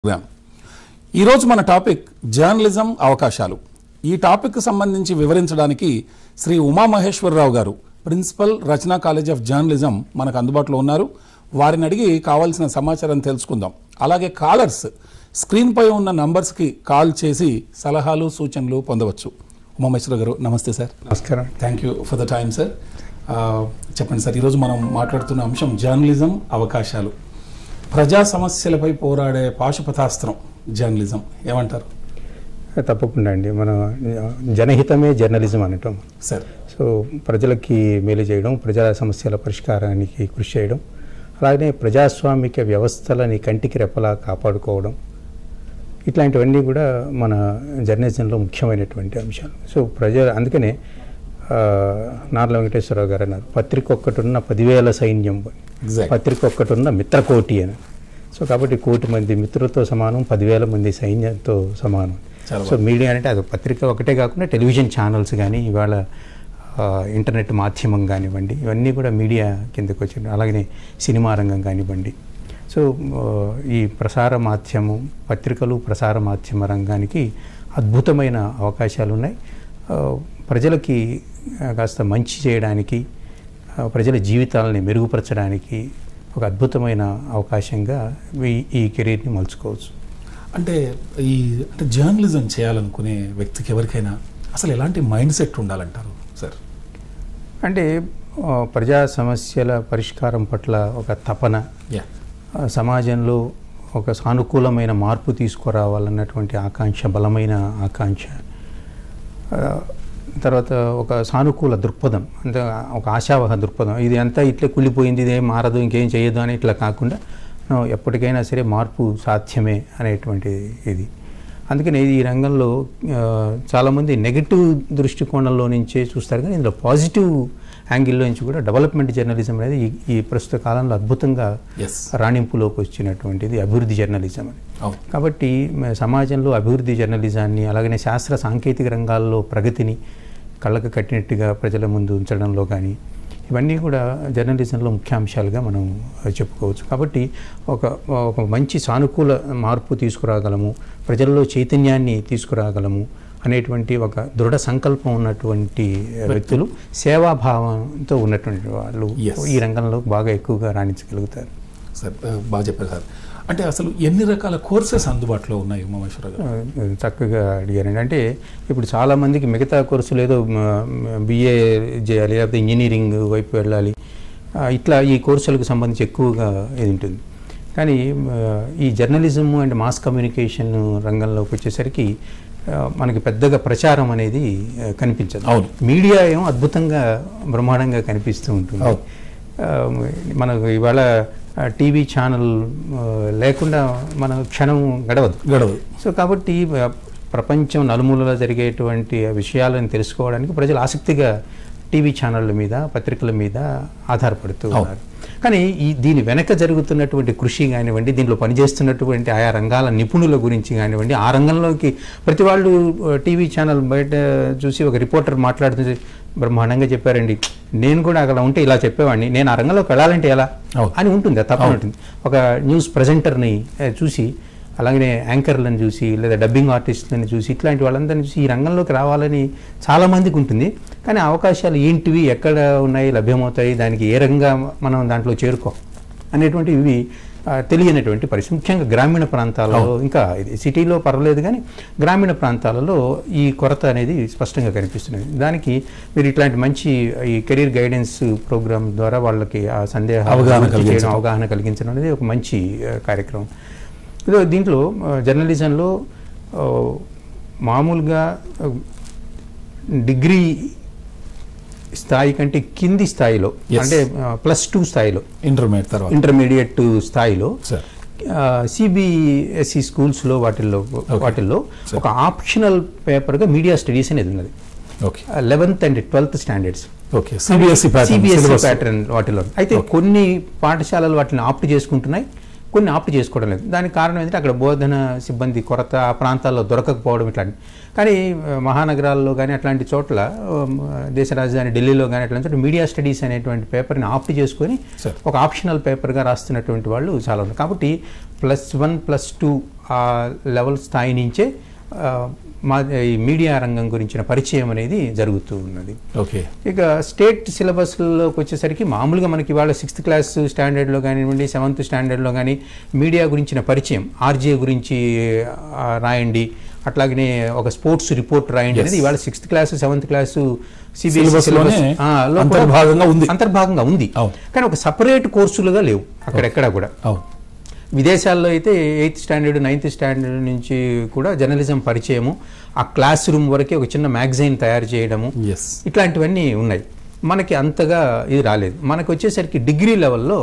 Programme ఈరోజు మన topic journalism అవకాశాలు ఈ టాపిక్ సంబంధించి వివరించడానికి శ్రీ ఉమామహేశ్వరరావు గారు principal Rachana college of journalism మనకు అందుబాటులో ఉన్నారు వారిని అడిగి కావాల్సిన సమాచారం తెలుసుకుందాం అలాగే కాలర్స్ స్క్రీన్పై ఉన్న నంబర్స్కి కాల్ చేసి సలహాలు సూచనలు పొందవచ్చు ఉమామహేశ్వర గారు నమస్తే సార్ నమస్కారం thank you for the time sir చెప్పండి సార్ ఈరోజు మనం మాట్లాడుతున్న అంశం జర్నలిజం అవకాశాలు ప్రజా సమస్యలపై పోరాడే పాశుపతాస్త్రం జర్నలిజం ఏమంటారు తప్పకుండా అండి మన జనహితమే జర్నలిజం అనటం సార్ సో ప్రజలకి మేలు చేయడం ప్రజా సమస్యల పరిష్కారానికి కృషి చేయడం అలాగే ప్రజాస్వామిక వ్యవస్థలని కంటికి రెప్పలా కాపాడుకోవడం ఇట్లాంటివన్నీ కూడా మన జర్నలిజంలో ముఖ్యమైనటువంటి అంశాలు సో ప్రజల అందుకనే ఆ, నార్ల వెంకటేశ్వరరావు గారు అన్నారు పత్రిక ఒక్కటున్న పదివేల సైన్యం ఎగ్జాక్ట్ పత్రిక ఒక్కటున్న మిత్రకోటి అని సో కాబట్టి కోటి మంది మిత్రులతో సమానం పదివేల మంది సైన్యంతో సమానం చాలా సో మీడియా అంటే అది పత్రిక ఒకటే కాకుండా టెలివిజన్ ఛానల్స్ కానీ ఇవాళ ఆ, ఇంటర్నెట్ మాధ్యమం కానివ్వండి ఇవన్నీ కూడా మీడియా కిందకు వచ్చి అలాగనే సినిమా రంగం కానివ్వండి సో ఆ, ఈ ప్రసార మాధ్యమం పత్రికలు ప్రసార మాధ్యమ రంగానికి అద్భుతమైన అవకాశాలు ఉన్నాయి ఆ, ప్రజలకి ఆ, కాస్త మంచి చేయడానికి ఆ, ప్రజల జీవితాలని మెరుగుపరచడానికి ఒక అద్భుతమైన అవకాశంగా ఈ- ఈ కెరీర్ని మలుచుకోవచ్చు అంటే ఈ అంటే జర్నలిజం చేయాలనుకునే వ్యక్తికి ఎవరికైనా అసలు ఎలాంటి మైండ్ సెట్ ఉండాలంటారు సార్ అంటే ఆ, ప్రజా సమస్యల పరిష్కారం పట్ల ఒక తపన యా ఆ, సమాజంలో ఒక సానుకూలమైన మార్పు తీసుకురావాలన్నటువంటి ఆకాంక్ష బలమైన ఆకాంక్ష ఆ, తర్వాత ఒక సానుకూల దృక్పథం అంటే ఒక ఆశావహ దృక్పథం ఇది అంతా ఇట్లే కుళ్ళిపోయింది ఇదేం మారదు ఇంకేం చేయదు అని ఇట్లా కాకుండా ఆ, ఎప్పటికైనా సరే మార్పు సాధ్యమే అనేటువంటి ఇది అందుకని ఈ రంగంలో ఆ, చాలామంది నెగిటివ్ దృష్టికోణంలో నుంచే చూస్తారు కానీ ఇందులో పాజిటివ్ యాంగిల్లో నుంచి కూడా డెవలప్మెంట్ జర్నలిజం అనేది ఈ ఈ ప్రస్తుత కాలంలో అద్భుతంగా ఎస్ రాణింపులోకి వచ్చినటువంటిది అభివృద్ధి జర్నలిజం అని అవును కాబట్టి మ- సమాజంలో అభివృద్ధి జర్నలిజాన్ని అలాగనే శాస్త్ర సాంకేతిక రంగాల్లో ప్రగతిని కళ్ళకు కట్టినట్టుగా ప్రజల ముందు ఉంచడంలో కానీ ఇవన్నీ కూడా జర్నలిజంలో ముఖ్యాంశాలుగా మనం ఆ, చెప్పుకోవచ్చు కాబట్టి ఒక ఒక మంచి సానుకూల మార్పు తీసుకురాగలము ప్రజల్లో చైతన్యాన్ని తీసుకురాగలము అనేటువంటి ఒక దృఢ సంకల్పం ఉన్నటువంటి ఆ, వ్యక్తులు సేవాభావంతో ఉన్నటువంటి వాళ్ళు Yes. ఈ రంగంలో బాగా ఎక్కువగా రాణించగలుగుతారు సార్ ఆ, బాగా చెప్పారు సార్ అంటే అసలు ఎన్ని రకాల కోర్సెస్ అందుబాటులో ఉన్నాయి ఉమామేశ్వర గారు ఆ, చక్కగా అడిగారండి అంటే ఇప్పుడు చాలామందికి మిగతా కోర్సులు ఏదో బిఏ చేయాలి లేకపోతే ఇంజనీరింగ్ వైపు వెళ్ళాలి ఆ, ఇట్లా ఈ కోర్సులకు సంబంధించి ఎక్కువగా ఇది ఉంటుంది కానీ ఆ, ఈ జర్నలిజం అండ్ మాస్ కమ్యూనికేషన్ రంగంలోకి వచ్చేసరికి ఆ, మనకి పెద్దగా ప్రచారం అనేది ఆ, కనిపించదు అవును. మీడియా ఏమో అద్భుతంగా బ్రహ్మాండంగా కనిపిస్తూ ఉంటుంది అవును. ఆ, మనకు ఇవాళ ఆ, టీవీ ఛానల్ ఆ, లేకుండా మన క్షణం గడవదు గడవదు సో కాబట్టి ఆ, ప్రపంచం నలుమూలలా జరిగేటువంటి విషయాలను తెలుసుకోవడానికి ప్రజలు ఆసక్తిగా టీవీ ఛానళ్ళ మీద పత్రికల మీద ఆధారపడుతూ అవును. ఉన్నారు కానీ ఈ దీని వెనక జరుగుతున్నటువంటి కృషి కానివ్వండి దీంట్లో పనిచేస్తున్నటువంటి ఆయా రంగాల నిపుణుల గురించి కానివ్వండి ఆ రంగంలోకి ప్రతి వాళ్ళు ఆ, టీవీ ఛానల్ బయట చూసి ఒక రిపోర్టర్ మాట్లాడుతుంది బ్రహ్మాండంగా చెప్పారండి నేను కూడా అక్కడ ఉంటే ఇలా చెప్పేవాడిని నేను ఆ రంగంలోకి వెళ్ళాలంటే ఎలా అవును. అని ఉంటుంది అది తప్పని ఉంటుంది ఒక న్యూస్ ప్రజెంటర్ని ఆ, చూసి అలాగనే యాంకర్లను చూసి లేదా డబ్బింగ్ ఆర్టిస్టులను చూసి ఇట్లాంటి వాళ్ళందరినీ చూసి ఈ రంగంలోకి రావాలని చాలామందికి ఉంటుంది కానీ ఆ అవకాశాలు ఏంటివి ఎక్కడ ఉన్నాయి లభ్యమవుతాయి దానికి ఏ రకంగా మనం దాంట్లో చేరుకో అనేటువంటి ఇవి ఆ, తెలియనటువంటి పరిస్థితి ముఖ్యంగా గ్రామీణ ప్రాంతాలలో ఇంకా ఇది సిటీలో పర్వాలేదు కానీ గ్రామీణ ప్రాంతాలలో ఈ కొరత అనేది స్పష్టంగా కనిపిస్తున్నది దానికి మీరు ఇట్లాంటి మంచి ఈ కెరీర్ గైడెన్స్ ప్రోగ్రామ్ ద్వారా వాళ్ళకి ఆ సందేహ అవగాహన చేయడం, కలిగించడం. అవగాహన కలిగించడం అనేది ఒక మంచి ఆ, కార్యక్రమం ఇదో దీంట్లో ఆ, జర్నలిజంలో ఆ, మామూలుగా ఆ, డిగ్రీ స్థాయి కంటే కింది స్థాయిలో Yes. అంటే ప్లస్ టూ స్థాయిలో ఇంటర్మీడియట్ తర్వాత ఇంటర్మీడియట్ స్థాయిలో సార్ సిబిఎస్ఈ స్కూల్స్లో వాటిల్లో వాటిల్లో Sir. ఒక ఆప్షనల్ పేపర్గా మీడియా స్టడీస్ అనేది ఉన్నది okay eleventh and twelfth standards okay CBSE CBSE pattern వాటిలో అయితే కొన్ని పాఠశాలలు వాటిని ఆప్ట్ చేసుకుంటున్నాయి కొన్ని ఆప్ట్ చేసుకోవడం లేదు దానికి కారణం ఏంటంటే అక్కడ బోధన సిబ్బంది కొరత ఆ ప్రాంతాల్లో దొరకకపోవడం ఇట్లాంటి కానీ ఆ, మహానగరాల్లో కానీ అట్లాంటి చోట్ల ఆ, దేశ రాజధాని ఢిల్లీలో కానీ అట్లాంటి చోట్ల మీడియా స్టడీస్ అనేటువంటి పేపర్ని ఆప్ట్ చేసుకొని Sir. ఒక ఆప్షనల్ పేపర్గా రాస్తున్నటువంటి వాళ్ళు చాలా ఉన్నారు కాబట్టి ప్లస్ వన్ ప్లస్ టూ ఆ లెవెల్ స్థాయి నుంచే ఆ, మా ఈ మీడియా రంగం గురించిన పరిచయం అనేది జరుగుతూ ఉన్నది ఓకే ఇక స్టేట్ సిలబస్లోకి వచ్చేసరికి మామూలుగా మనకి ఇవాళ సిక్స్త్ క్లాస్ స్టాండర్డ్లో కానివ్వండి సెవెంత్ స్టాండర్డ్లో కానీ మీడియా గురించిన పరిచయం ఆర్జే గురించి ఆ, రాయండి అట్లాగనే ఒక స్పోర్ట్స్ రిపోర్ట్ రాయండి Yes. అనేది ఇవాళ sixth class seventh class Syllabus లోనే అంతర్భాగంగా ఉంది. అంతర్భాగంగా ఉంది అవును. కానీ ఒక సపరేట్ కోర్సులుగా లేవు అక్కడెక్కడ కూడా అవును విదేశాల్లో అయితే ఎయిత్ స్టాండర్డ్ నైన్త్ స్టాండర్డ్ నుంచి కూడా జర్నలిజం పరిచయము ఆ క్లాస్ రూమ్ వరకే ఒక చిన్న మ్యాగజైన్ తయారు చేయడము ఎస్ ఇట్లాంటివన్నీ ఉన్నాయి మనకి అంతగా ఇది రాలేదు మనకు వచ్చేసరికి డిగ్రీ లెవెల్లో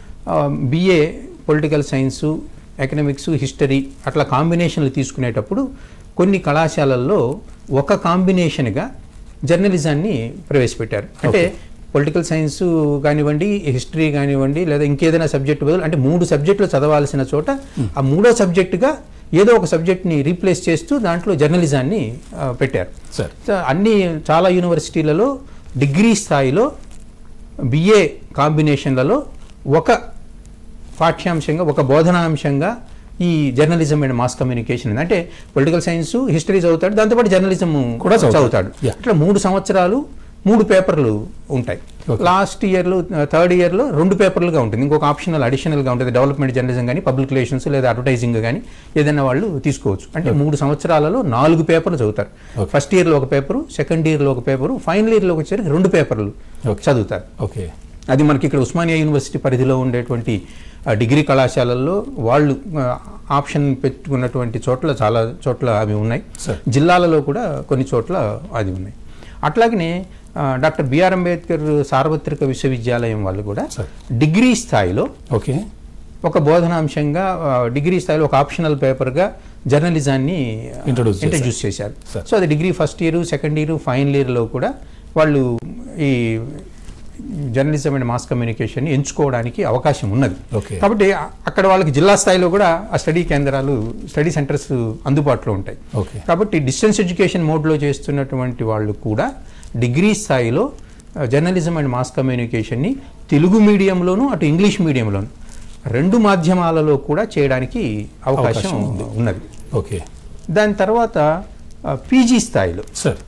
BA political science economics history అట్లా కాంబినేషన్లు తీసుకునేటప్పుడు కొన్ని కళాశాలల్లో ఒక కాంబినేషన్గా జర్నలిజాన్ని ప్రవేశపెట్టారు అంటే పొలిటికల్ సైన్స్ కానివ్వండి హిస్టరీ కానివ్వండి లేదా ఇంకేదైనా సబ్జెక్ట్ బదులు అంటే మూడు సబ్జెక్టులు చదవాల్సిన చోట ఆ మూడో సబ్జెక్టుగా ఏదో ఒక సబ్జెక్ట్ని రీప్లేస్ చేస్తూ దాంట్లో జర్నలిజాన్ని ఆ, పెట్టారు సార్ సో అన్ని చాలా యూనివర్సిటీలలో డిగ్రీ స్థాయిలో బిఏ కాంబినేషన్లలో ఒక పాఠ్యాంశంగా ఒక బోధనాంశంగా ఈ జర్నలిజం అండ్ మాస్ కమ్యూనికేషన్ ఉంది. అంటే పొలిటికల్ సైన్స్ హిస్టరీ చదువుతాడు దాంతోపాటు జర్నలిజం కూడా చదువుతాడు. చదువుతాడు Yeah. ఇట్లా మూడు సంవత్సరాలు మూడు పేపర్లు ఉంటాయి Okay. లాస్ట్ ఇయర్లో థర్డ్ ఇయర్లో రెండు పేపర్లుగా ఉంటుంది ఇంకొక ఆప్షనల్ అడిషనల్గా ఉంటుంది డెవలప్మెంట్ జర్నలిజం కానీ పబ్లిక్ రిలేషన్స్ లేదా అడ్వర్టైజింగ్ కానీ ఏదైనా వాళ్ళు తీసుకోవచ్చు అంటే మూడు సంవత్సరాలలో నాలుగు పేపర్లు చదువుతారు Okay. ఫస్ట్ ఇయర్లో ఒక పేపరు సెకండ్ ఇయర్లో ఒక పేపరు ఫైనల్ ఇయర్లో వచ్చేసరికి రెండు పేపర్లు Okay. చదువుతారు ఓకే అది మనకి ఇక్కడ ఉస్మానియా యూనివర్సిటీ పరిధిలో ఉండేటువంటి ఆ, డిగ్రీ కళాశాలల్లో వాళ్ళు ఆ, ఆప్షన్ పెట్టుకున్నటువంటి చోట్ల చాలా చోట్ల అవి ఉన్నాయి Sir. జిల్లాలలో కూడా కొన్ని చోట్ల అది ఉన్నాయి అట్లాగనే ఆ, డాక్టర్ బిఆర్ అంబేద్కర్ సార్వత్రిక విశ్వవిద్యాలయం వాళ్ళు కూడా Sir. డిగ్రీ స్థాయిలో ఓకే ఒక బోధనాంశంగా ఆ, డిగ్రీ స్థాయిలో ఒక ఆప్షనల్ పేపర్గా జర్నలిజాన్ని Introduce చేశారు. ఇంట్రడ్యూస్ చేశారు Sir. సో అది degree first year second year final ఇయర్లో కూడా వాళ్ళు ఈ జర్నలిజం అండ్ మాస్ కమ్యూనికేషన్ ఎంచుకోవడానికి అవకాశం ఉన్నది Okay. కాబట్టి అ- అక్కడ వాళ్ళకి జిల్లా స్థాయిలో కూడా ఆ స్టడీ కేంద్రాలు స్టడీ సెంటర్స్ అందుబాటులో ఉంటాయి ఓకే కాబట్టి డిస్టెన్స్ ఎడ్యుకేషన్ మోడ్లో చేస్తున్నటువంటి వాళ్ళు కూడా డిగ్రీ స్థాయిలో ఆ, జర్నలిజం అండ్ మాస్ కమ్యూనికేషన్ని తెలుగు మీడియంలోను అటు ఇంగ్లీష్ మీడియంలోను రెండు మాధ్యమాలలో కూడా చేయడానికి అవకాశం అవకాశం ఉంది. ఉన్నది ఓకే దాని తర్వాత ఆ, పీజీ స్థాయిలో సార్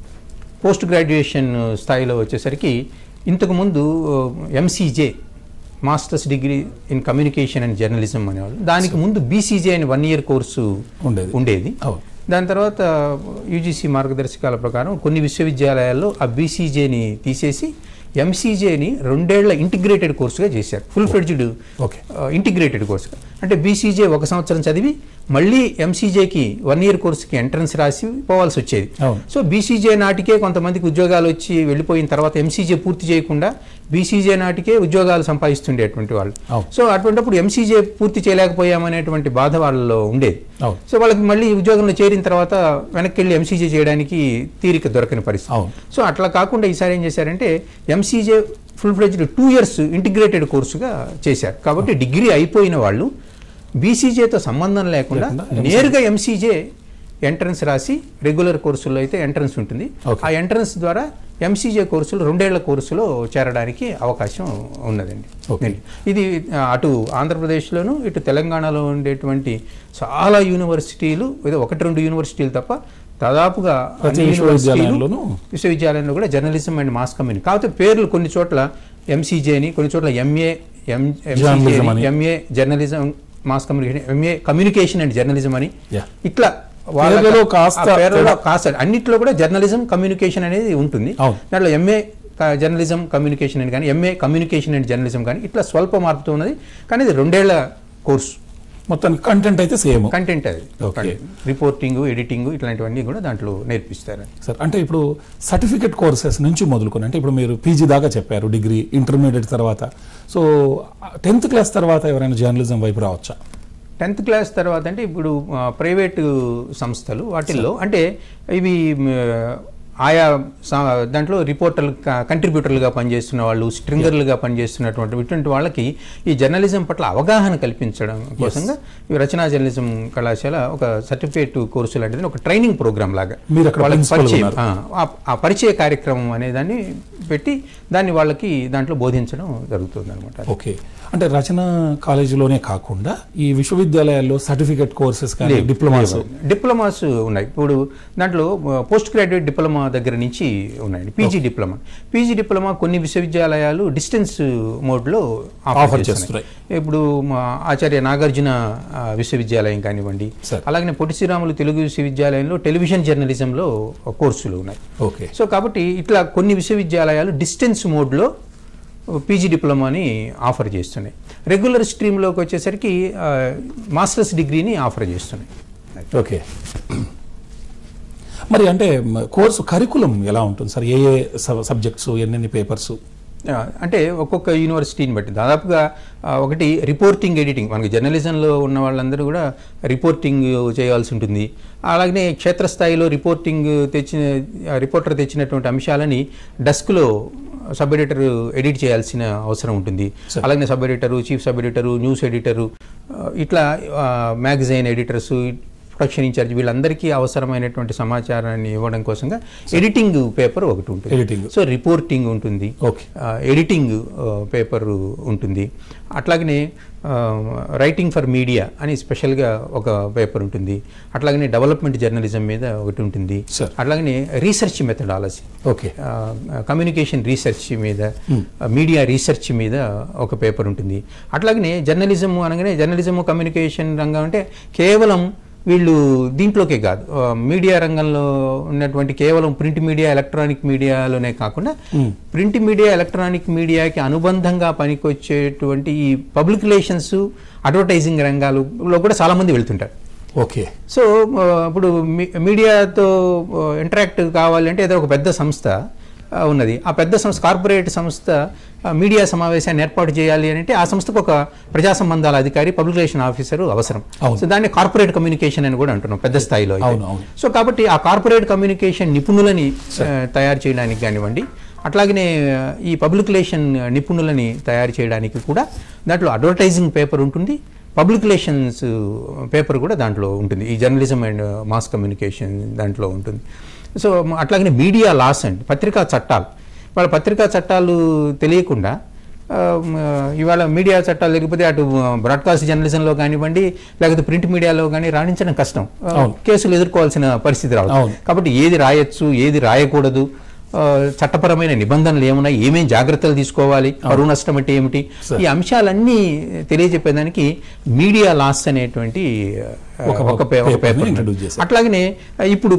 పోస్ట్ గ్రాడ్యుయేషన్ స్థాయిలో వచ్చేసరికి ఇంతకుముందు MCJ masters degree in communication and journalism అనేవాళ్ళు దానికి ముందు బీసీజే అని వన్ ఇయర్ కోర్సు ఉండేది. ఉండేది అవును దాని తర్వాత యూజీసీ మార్గదర్శకాల ప్రకారం కొన్ని విశ్వవిద్యాలయాల్లో ఆ బీసీజేని తీసేసి ఎంసీజేని రెండేళ్ల ఇంటిగ్రేటెడ్ కోర్సుగా చేశారు ఫుల్ ఫ్లెడ్జ్డ్ ఓకే ఇంటిగ్రేటెడ్ కోర్సుగా అంటే బీసీజే ఒక సంవత్సరం చదివి మళ్ళీ ఎంసీజేకి వన్ ఇయర్ కోర్సుకి ఎంట్రన్స్ రాసి పోవాల్సి వచ్చేది అవును. సో బీసీజే నాటికే కొంతమందికి ఉద్యోగాలు వచ్చి వెళ్ళిపోయిన తర్వాత ఎంసీజే పూర్తి చేయకుండా బీసీజే నాటికే ఉద్యోగాలు సంపాదిస్తుండేటువంటి వాళ్ళు అవును. సో అటువంటిప్పుడు ఎంసీజే పూర్తి చేయలేకపోయామనేటువంటి బాధ వాళ్ళలో ఉండేది అవును సో వాళ్ళకి మళ్ళీ ఉద్యోగంలో చేరిన తర్వాత వెనక్కి వెళ్ళి ఎంసీజే చేయడానికి తీరిక దొరకని పరిస్థితి అవును. సో అట్లా కాకుండా ఈసారి ఏం చేశారంటే MCJ full fledged two years integrated కోర్సుగా చేశారు కాబట్టి డిగ్రీ అయిపోయిన వాళ్ళు బీసీజేతో సంబంధం లేకుండా లేకుండా నేరుగా ఎంసీజే ఎంట్రన్స్ రాసి రెగ్యులర్ కోర్సుల్లో అయితే ఎంట్రన్స్ ఉంటుంది Okay. ఆ ఎంట్రన్స్ ద్వారా ఎంసీజే కోర్సులు రెండేళ్ల కోర్సులో చేరడానికి అవకాశం ఉన్నదండి Okay. ఇది ఆ, అటు ఆంధ్రప్రదేశ్లోను ఇటు తెలంగాణలో ఉండేటువంటి చాలా యూనివర్సిటీలు ఏదో ఒకటి రెండు యూనివర్సిటీలు తప్ప దాదాపుగా ప్రతి అన్ని యూనివర్సిటీలు, విశ్వవిద్యాలయంలోనూ విశ్వవిద్యాలయంలో కూడా జర్నలిజం అండ్ మాస్ కమ్యూనిటీ కాకపోతే పేర్లు కొన్ని చోట్ల ఎంసీజే అని కొన్ని చోట్ల ఎంఏ ఎం Journalism అని. MA journalism mass communication MA communication and journalism అని Yeah. ఇట్లా వాళ్ళ- పేర్లలో కాస్త ఆ పేర్లలో తేడా. కాస్త అన్నిట్లో కూడా జర్నలిజం కమ్యూనికేషన్ అనేది ఉంటుంది అవును. దాంట్లో ఎంఏ జర్నలిజం కమ్యూనికేషన్ అని కానీ ఎంఏ కమ్యూనికేషన్ అండ్ జర్నలిజం కానీ ఇట్లా స్వల్ప మార్పుతో ఉన్నది కానీ ఇది రెండేళ్ల కోర్సు మొత్తం కంటెంట్ అయితే సేమ్ కంటెంట్ అది Okay. రిపోర్టింగ్ ఎడిటింగ్ ఇట్లాంటివన్నీ కూడా దాంట్లో నేర్పిస్తారు సార్ అంటే ఇప్పుడు సర్టిఫికెట్ కోర్సెస్ నుంచి మొదలుకొని అంటే ఇప్పుడు మీరు పీజీ దాకా చెప్పారు డిగ్రీ ఇంటర్మీడియట్ తర్వాత సో టెన్త్ క్లాస్ తర్వాత ఎవరైనా జర్నలిజం వైపు రావచ్చా టెన్త్ క్లాస్ తర్వాత అంటే ఇప్పుడు ఆ, ప్రైవేటు సంస్థలు వాటిల్లో అంటే ఇవి మ్, ఆయా సా- దాంట్లో రిపోర్టర్లు కంట్రిబ్యూటర్లుగా పనిచేస్తున్న వాళ్ళు స్ట్రింగర్లుగా పనిచేస్తున్నటువంటి ఇటువంటి వాళ్ళకి ఈ జర్నలిజం పట్ల అవగాహన కల్పించడం కోసంగా ఈ రచనా జర్నలిజం కళాశాల ఒక సర్టిఫికేట్ కోర్సు లాంటిది ఒక ట్రైనింగ్ ప్రోగ్రామ్ లాగా మీరు అక్కడ వాళ్ళకి principal పరిచయం ఉన్నారు. ఆ, ఆ- ఆ పరిచయ కార్యక్రమం అనే దాన్ని పెట్టి దాన్ని వాళ్ళకి దాంట్లో బోధించడం జరుగుతుంది అనమాట ఓకే అంటే రచన కాలేజీలోనే కాకుండా ఈ విశ్వవిద్యాలయాల్లో సర్టిఫికేట్ కోర్సెస్ కానీ డిప్లొమాస్ డిప్లొమాస్ ఉన్నాయి ఇప్పుడు దాంట్లో పోస్ట్ గ్రాడ్యుయేట్ డిప్లొమా దగ్గర నుంచి ఉన్నాయండి పీజీ డిప్లొమా పీజీ డిప్లొమా కొన్ని విశ్వవిద్యాలయాలు డిస్టెన్స్ మోడ్లో Offer ఆఫర్ చేస్తున్నాయి. చేస్తున్నాయి ఇప్పుడు మా ఆచార్య నాగార్జున ఆ, విశ్వవిద్యాలయం కానివ్వండి సరే. అలాగనే పొట్టి శ్రీరాములు తెలుగు విశ్వవిద్యాలయంలో టెలివిజన్ జర్నలిజంలో కోర్సులు ఉన్నాయి ఓకే సో కాబట్టి ఇట్లా కొన్ని విశ్వవిద్యాలయాలు డిస్టెన్స్ మోడ్లో పీజీ డిప్లొమాని ఆఫర్ చేస్తున్నాయి రెగ్యులర్ స్ట్రీమ్లోకి వచ్చేసరికి ఆ, మాస్టర్స్ డిగ్రీని ఆఫర్ చేస్తున్నాయి ఓకే మరి అంటే మ- కోర్సు కరికులం ఎలా ఉంటుంది సార్ ఏ ఏ సబ్జెక్ట్స్ ఎన్నెన్ని పేపర్స్ ఆ, అంటే ఒక్కొక్క యూనివర్సిటీని బట్టి దాదాపుగా ఆ, ఒకటి రిపోర్టింగ్ ఎడిటింగ్ మనకి జర్నలిజంలో ఉన్న వాళ్ళందరూ కూడా రిపోర్టింగ్ చేయాల్సి ఉంటుంది అలాగనే క్షేత్రస్థాయిలో రిపోర్టింగ్ తెచ్చిన ఆ, రిపోర్టర్ తెచ్చినటువంటి అంశాలని డెస్క్లో సబ్ ఎడిటర్ ఎడిట్ చేయాల్సిన అవసరం ఉంటుంది అలాగే sub editor chief sub editor news editor ఆ, ఇట్లా మ్యాగజైన్ ఎడిటర్స్ ప్రొడక్షన్ ఇన్ఛార్జ్ వీళ్ళందరికీ అవసరమైనటువంటి సమాచారాన్ని ఇవ్వడం కోసంగా ఎడిటింగ్ పేపర్ ఒకటి ఉంటుంది ఎడిటింగ్ సో రిపోర్టింగ్ ఉంటుంది ఓకే ఆ, ఎడిటింగ్ ఆ, పేపర్ ఉంటుంది అట్లాగనే ఆ, రైటింగ్ ఫర్ మీడియా అని స్పెషల్గా ఒక పేపర్ ఉంటుంది అట్లాగనే డెవలప్మెంట్ జర్నలిజం మీద ఒకటి ఉంటుంది Sir. అట్లాగనే research methodology okay communication research మీద మీడియా రీసెర్చ్ మీద ఒక పేపర్ ఉంటుంది అట్లాగనే జర్నలిజం అనగానే జర్నలిజం కమ్యూనికేషన్ రంగం అంటే కేవలం వీళ్ళు దీంట్లోకే కాదు ఆ, మీడియా రంగంలో ఉన్నటువంటి కేవలం ప్రింట్ మీడియా ఎలక్ట్రానిక్ మీడియాలోనే కాకుండా ప్రింట్ మీడియా ఎలక్ట్రానిక్ మీడియాకి అనుబంధంగా పనికొచ్చేటువంటి ఈ పబ్లిక్ రిలేషన్స్ అడ్వర్టైజింగ్ రంగాలలో కూడా చాలామంది వెళ్తుంటారు ఓకే సో ఆ, ఇప్పుడు మీ- మీడియాతో ఇంటరాక్ట్ కావాలంటే ఏదో ఒక పెద్ద సంస్థ ఆ, ఉన్నది ఆ పెద్ద సంస్థ కార్పొరేట్ సంస్థ ఆ, మీడియా సమావేశాన్ని ఏర్పాటు చేయాలి అని అంటే ఆ సంస్థకు ఒక ప్రజా సంబంధాల అధికారి పబ్లిక్ రిలేషన్ ఆఫీసర్ అవసరం అవును. సో దాన్ని కార్పొరేట్ కమ్యూనికేషన్ అని కూడా అంటున్నాం పెద్ద స్థాయిలో అయితే. అవును, అవును. సో కాబట్టి ఆ కార్పొరేట్ కమ్యూనికేషన్ నిపుణులని ఆ, తయారు చేయడానికి కానివ్వండి అట్లాగనే ఆ, ఈ పబ్లిక్ రిలేషన్ నిపుణులని తయారు చేయడానికి కూడా దాంట్లో అడ్వర్టైజింగ్ పేపర్ ఉంటుంది పబ్లిక్ రిలేషన్స్ పేపర్ కూడా దాంట్లో ఉంటుంది ఈ జర్నలిజం అండ్ మాస్ కమ్యూనికేషన్ దాంట్లో ఉంటుంది సో అట్లాగనే మీడియా లాస్ అండి పత్రికా చట్టాలు వాళ్ళ పత్రికా చట్టాలు తెలియకుండా ఆ, మ, ఇవాళ మీడియా చట్టాలు లేకపోతే అటు బ్రాడ్కాస్ట్ జర్నలిజంలో కానివ్వండి లేకపోతే ప్రింట్ మీడియాలో కానీ రాణించడం కష్టం ఆ, అవును. కేసులు ఎదుర్కోవాల్సిన పరిస్థితి రావచ్చు అవును. కాబట్టి ఏది రాయొచ్చు ఏది రాయకూడదు ఆ, చట్టపరమైన నిబంధనలు ఏమున్నాయి ఏమేం జాగ్రత్తలు తీసుకోవాలి పరువు నష్టం అంటే ఏమిటి ఈ అంశాలన్నీ తెలియజెప్పేదానికి మీడియా లాస్ అనేటువంటి ఆ, ఒక ఒక పే- ఒక paper ని పేపర్ introduce ఉంది. చేశారు. అట్లాగనే ఆ, ఇప్పుడు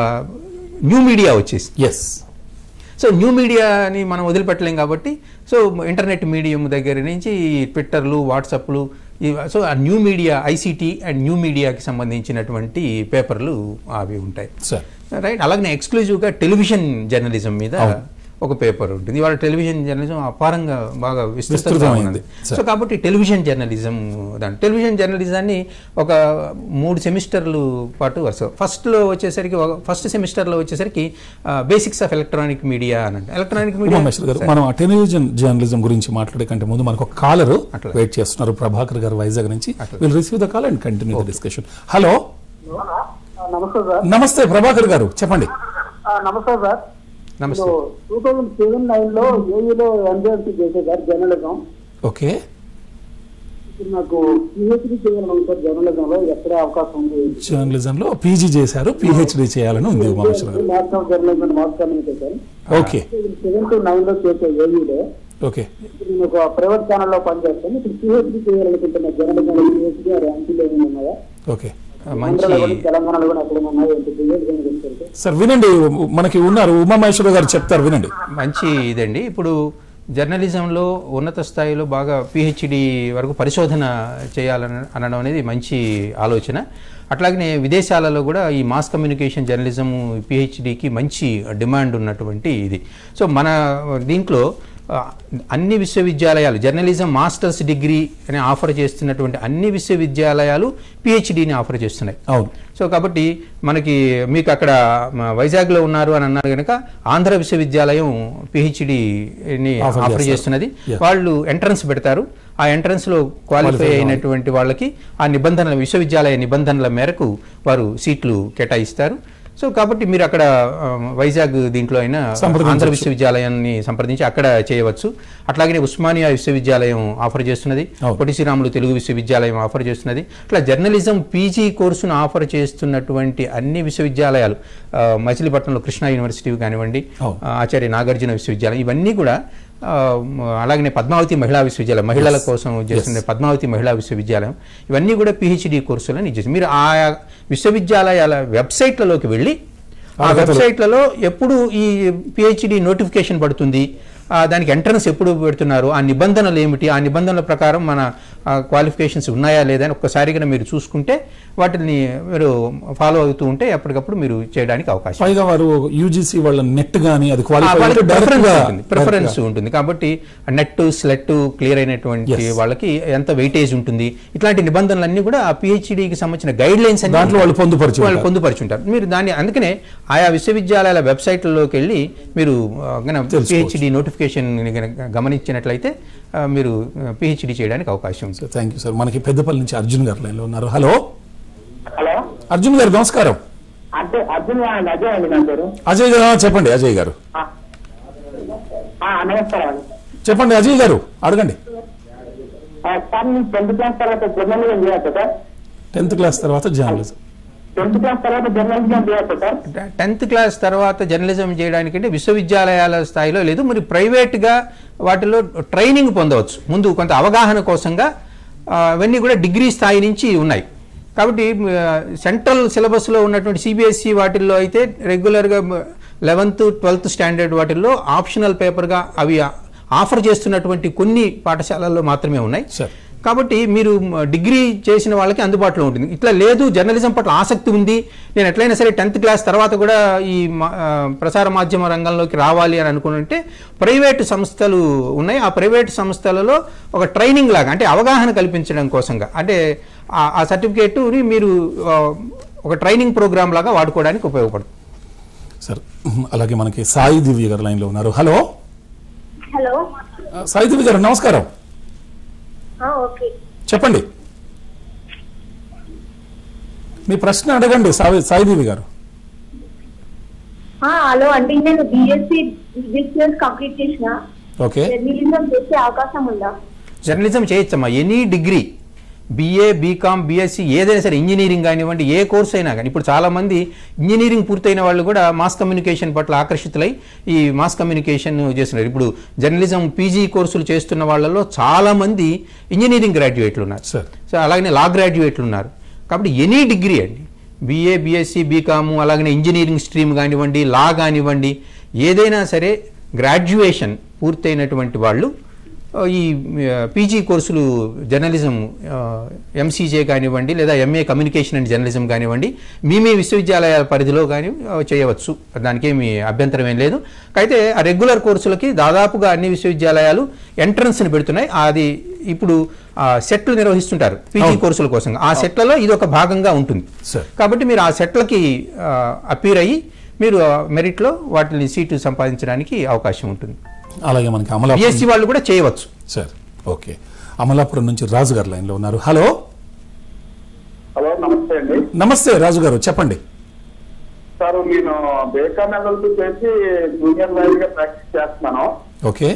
న్యూ మీడియా వచ్చేసి ఎస్ సో న్యూ మీడియాని మనం వదిలిపెట్టలేం కాబట్టి సో ఇంటర్నెట్ మీడియం దగ్గర నుంచి ట్విట్టర్లు వాట్సాప్లు ఈ- సో ఆ new media ICT and new మీడియాకి సంబంధించినటువంటి పేపర్లు అవి ఉంటాయి సార్ రైట్ అలాగే ఎక్స్క్లూజివ్గా టెలివిజన్ జర్నలిజం మీద ఒక పేపర్ ఉంటుంది ఇవాళ టెలివిజన్ జర్నలిజం అపారంగా బాగా విస్తృతంగా విస్తృతమైంది. ఉంది సో కాబట్టి టెలివిజన్ జర్నలిజం దాని టెలివిజన్ జర్నలిజాన్ని ఒక మూడు సెమిస్టర్లు పాటు వరుస ఫస్ట్లో వచ్చేసరికి ఒక- ఫస్ట్ సెమిస్టర్లో వచ్చేసరికి బేసిక్స్ ఆఫ్ ఎలక్ట్రానిక్ మీడియా అని అంటే ఎలక్ట్రానిక్ మీడియా ఉమామేశ్వర్ గారు మనం ఆ టెలివిజన్ జర్నలిజం గురించి మాట్లాడే కంటే ముందు మనకు ఒక కాలర్ అట్లా. వెయిట్ చేస్తున్నారు ప్రభాకర్ గారు వైజాగ్ నుంచి will receive the call and continue the discussion hello ఆ, నమస్తే సార్ నమస్తే ప్రభాకర్ గారు చెప్పండి ఆ, నమస్తే సార్ నమస్తే టూ థౌజండ్ సెవెన్ నైన్ లో ఏఈలో ఎంబీఎస్సీ చేసే సార్ జర్నలిజం ఓకే ఇప్పుడు నాకు పిహెచ్డీ చేయాలని సార్ జర్నలిజం లో ఎక్కడ అవకాశం ఉంది జర్నలిజం లో పీజీ చేశారు పిహెచ్డి చేయాలని ఉంది ఉమామేశ్వర్ గారు national journalism mass communication okay seven to nine లో చేసే ఏఈలో ఓకే ఇప్పుడు నేను ఒక ప్రైవేట్ ఛానల్ లో పనిచేస్తాను ఇప్పుడు పిహెచ్డీ చేయాలనుకుంటున్నా జర్నలిజం పిహెచ్డీ ర్యాంకులు ఏమైనా ఉన్నాయా మంచి ఆంధ్రలో కూడా తెలంగాణలో కూడా ఎక్కడ ఉన్నాయా ఏంటి పిహెచ్డీ గురించి సార్ వినండి మనకి ఉన్నారు ఉమామేశ్వర గారు చెప్తారు వినండి మంచి ఇదండి ఇప్పుడు జర్నలిజంలో ఉన్నత స్థాయిలో బాగా పిహెచ్డి వరకు పరిశోధన చేయాలని అనడం అనేది మంచి ఆలోచన అట్లాగనే విదేశాలలో కూడా ఈ మాస్ కమ్యూనికేషన్ జర్నలిజం పిహెచ్డికి మంచి డిమాండ్ ఉన్నటువంటి ఇది సో మన దీంట్లో ఆ, అన్ని విశ్వవిద్యాలయాలు జర్నలిజం మాస్టర్స్ డిగ్రీ అని ఆఫర్ చేస్తున్నటువంటి అన్ని విశ్వవిద్యాలయాలు పిహెచ్డిని ఆఫర్ చేస్తున్నాయి అవును సో కాబట్టి మనకి మీకు అక్కడ మ, వైజాగ్లో ఉన్నారు అని అన్నారు కనుక ఆంధ్ర విశ్వవిద్యాలయం పిహెచ్డిని Offer ఆఫర్ చేస్తారు. చేస్తున్నది Yeah. వాళ్ళు ఎంట్రన్స్ పెడతారు ఆ ఎంట్రన్స్ లో క్వాలిఫై Qualify అయినటువంటి వాళ్ళకి ఆ నిబంధనల విశ్వవిద్యాలయ నిబంధనల మేరకు వారు సీట్లు కేటాయిస్తారు సో కాబట్టి మీరు అక్కడ ఆ, వైజాగ్ దీంట్లో అయినా సంప్రదించవచ్చు. ఆంధ్ర విశ్వవిద్యాలయాన్ని సంప్రదించి అక్కడ చేయవచ్చు అట్లాగనే ఉస్మానియా విశ్వవిద్యాలయం ఆఫర్ చేస్తున్నది అవును. పొట్టి శ్రీరాములు తెలుగు విశ్వవిద్యాలయం ఆఫర్ చేస్తున్నది ఇట్లా జర్నలిజం పీజీ కోర్సును ఆఫర్ చేస్తున్నటువంటి అన్ని విశ్వవిద్యాలయాలు ఆ, మచిలీపట్నంలో కృష్ణా యూనివర్సిటీ కానివ్వండి అవును. ఆ, ఆచార్య నాగార్జున విశ్వవిద్యాలయం ఇవన్నీ కూడా ఆ, మ, అలాగనే పద్మావతి మహిళా విశ్వవిద్యాలయం మహిళల కోసం చేస్తున్న పద్మావతి మహిళా విశ్వవిద్యాలయం ఇవన్నీ కూడా పిహెచ్డి కోర్సులను ఇచ్చేసి మీరు ఆయా విశ్వవిద్యాలయాల వెబ్సైట్లలోకి వెళ్ళి ఆ అర్హతలు. వెబ్సైట్లలో ఎప్పుడు ఈ పిహెచ్డి నోటిఫికేషన్ పడుతుంది ఆ, దానికి ఎంట్రన్స్ ఎప్పుడు పెడుతున్నారు ఆ నిబంధనలు ఏమిటి ఆ నిబంధనల ప్రకారం మన క్వాలిఫికేషన్స్ ఉన్నాయా లేదా అని ఒక్కసారిగా మీరు చూసుకుంటే వాటిని మీరు ఫాలో అవుతూ ఉంటే ఎప్పటికప్పుడు మీరు చేయడానికి అవకాశం పైగా వారు యూజీసీ వాళ్ళ నెట్ గానీ అది ఆ, క్వాలిఫై వాళ్ళకి అయితే direct ప్రిఫరెన్స్ గా- ఉంటుంది ప్రిఫరెన్స్ ఉంటుంది కాబట్టి నెట్ స్లెట్ క్లియర్ అయినటువంటి Yes. వాళ్ళకి ఎంత వెయిటేజ్ ఉంటుంది ఇట్లాంటి నిబంధనలన్నీ కూడా ఆ పిహెచ్డికి సంబంధించిన గైడ్ లైన్స్ దాంట్లో వాళ్ళు పొందుపరిచి వాళ్ళు ఉంటారు. పొందుపరుచుంటారు మీరు దాన్ని అందుకనే ఆయా విశ్వవిద్యాలయాల వెబ్సైట్లలోకి వెళ్ళి మీరు తెలుసుకోవచ్చు. పిహెచ్డి నోటిఫికేషన్ గమనించినట్లయితే ఆ, మీరు పిహెచ్డి చేయడానికి అవకాశం ఉంది థ్యాంక్ యూ సార్ మనకి పెద్దపల్లి నుంచి అర్జున్ గారు లైన్లో ఉన్నారు హలో హలో అర్జున్ గారు నమస్కారం అంటే అర్జున్ అండి అజయ్ అండి నా పేరు అజయ్ గారు ఆ, చెప్పండి అజయ్ గారు ఆ. ఆ, నమస్కారం అండి చెప్పండి అజయ్ గారు అడగండి ఆ, సార్ నేను టెన్త్ క్లాస్ తర్వాత జర్నలిజం చేయొచ్చు సార్ టెన్త్ క్లాస్ తర్వాత జర్నలిజం టెన్త్ క్లాస్ తర్వాత జర్నలిజం చేయొచ్చు సార్ టెన్త్ క్లాస్ తర్వాత జర్నలిజం చేయడానికంటే విశ్వవిద్యాలయాల స్థాయిలో లేదు మరి ప్రైవేట్గా వాటిలో ట్రైనింగ్ పొందవచ్చు ముందు కొంత అవగాహన కోసంగా ఆ, అవన్నీ కూడా డిగ్రీ స్థాయి నుంచి ఉన్నాయి కాబట్టి ఆ, సెంట్రల్ సిలబస్లో ఉన్నటువంటి సిబిఎస్ఈ వాటిల్లో అయితే రెగ్యులర్గా లెవెన్త్ ట్వెల్త్ స్టాండర్డ్ వాటిల్లో ఆప్షనల్ పేపర్గా అవి ఆఫర్ చేస్తున్నటువంటి కొన్ని పాఠశాలల్లో మాత్రమే ఉన్నాయి Sure. కాబట్టి మీరు మ, డిగ్రీ చేసిన వాళ్ళకి అందుబాటులో ఉంటుంది ఇట్లా లేదు జర్నలిజం పట్ల ఆసక్తి ఉంది నేను ఎట్లయినా సరే టెన్త్ క్లాస్ తర్వాత కూడా ఈ మ- ఆ, ప్రసార మాధ్యమ రంగంలోకి రావాలి అని అనుకుంటే ప్రైవేట్ సంస్థలు ఉన్నాయి ఆ ప్రైవేట్ సంస్థలలో ఒక ట్రైనింగ్ లాగా అంటే అవగాహన కల్పించడం కోసంగా అంటే ఆ- ఆ సర్టిఫికేట్ని మీరు ఆ, ఒక ట్రైనింగ్ ప్రోగ్రామ్ లాగా వాడుకోవడానికి ఉపయోగపడుతుంది సార్ అలాగే మనకి సాయి దివ్య గారు లైన్లో ఉన్నారు హలో హలో ఆ, సాయి దివ్య గారు నమస్కారం ఆ, ఓకే చెప్పండి మీ ప్రశ్న అడగండి సాయి సాయి దివ్య గారు ఆ, హలో అంటే నేను బిఎస్సి బిజినెస్ కంప్లీట్ చేసిన ఓకే జర్నలిజం చేసే అవకాశం ఉందా జర్నలిజం చేయొచ్చమ్మా any degree BA BCom BSc ఏదైనా సరే ఇంజనీరింగ్ కానివ్వండి ఏ కోర్స్ అయినా కానీ ఇప్పుడు చాలా మంది ఇంజనీరింగ్ పూర్తయిన వాళ్ళు కూడా మాస్ కమ్యూనికేషన్ పట్ల ఆకర్షితులై ఈ మాస్ కమ్యూనికేషన్ చేస్తున్నారు ఇప్పుడు జర్నలిజం పీజీ కోర్సులు చేస్తున్న వాళ్ళలో చాలా మంది ఇంజనీరింగ్ గ్రాడ్యుయేట్లు ఉన్నారు సార్ సో అలాగనే లా గ్రాడ్యుయేట్లు ఉన్నారు కాబట్టి ఎనీ డిగ్రీ అండి బీఏ బీఎస్సీ బీకాము అలాగనే ఇంజనీరింగ్ స్ట్రీమ్ కానివ్వండి లా కానివ్వండి ఏదైనా సరే గ్రాడ్యుయేషన్ పూర్తయినటువంటి వాళ్ళు ఆ, ఈ పీజీ కోర్సులు జర్నలిజం ఎంసీజే కానివ్వండి లేదా ఎంఏ కమ్యూనికేషన్ అండ్ జర్నలిజం కానివ్వండి మీ మీ విశ్వవిద్యాలయాల పరిధిలో కానీ ఆ, చేయవచ్చు దానికేమి అభ్యంతరం ఏం లేదు అయితే ఆ రెగ్యులర్ కోర్సులకి దాదాపుగా అన్ని విశ్వవిద్యాలయాలు ఎంట్రన్స్ని పెడుతున్నాయి అది ఇప్పుడు ఆ, సెట్లు నిర్వహిస్తుంటారు పీజీ అవును. కోర్సుల కోసం ఆ సెట్లలో ఇది ఒక భాగంగా ఉంటుంది సార్ కాబట్టి మీరు ఆ సెట్లకి అపీర్ అయ్యి మీరు ఆ మెరిట్లో వాటిని సీటు సంపాదించడానికి అవకాశం ఉంటుంది అలాగే మనకి అమలాపురం బిఎస్సి వాళ్ళు కూడా చేయవచ్చు సార్ ఓకే అమలాపురం నుంచి రాజు గారు లైన్లో ఉన్నారు హలో హలో నమస్తే అండి నమస్తే రాజు గారు చెప్పండి సార్ నేను బేకాన్ ఎల్ఎల్పి చేసి జూనియర్ లాయర్ గా ప్రాక్టీస్ చేస్తున్నాను ఓకే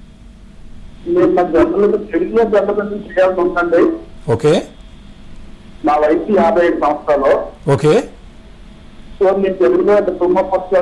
నేను నా జనరల్ తెలుగులో జనరల్ చేయాల్సి ఉందండి ఓకే నా వయసు యాభై ఐదు సంవత్సరాలు ఓకే సో నేను తెలుగులో డిప్లొమా కోర్స్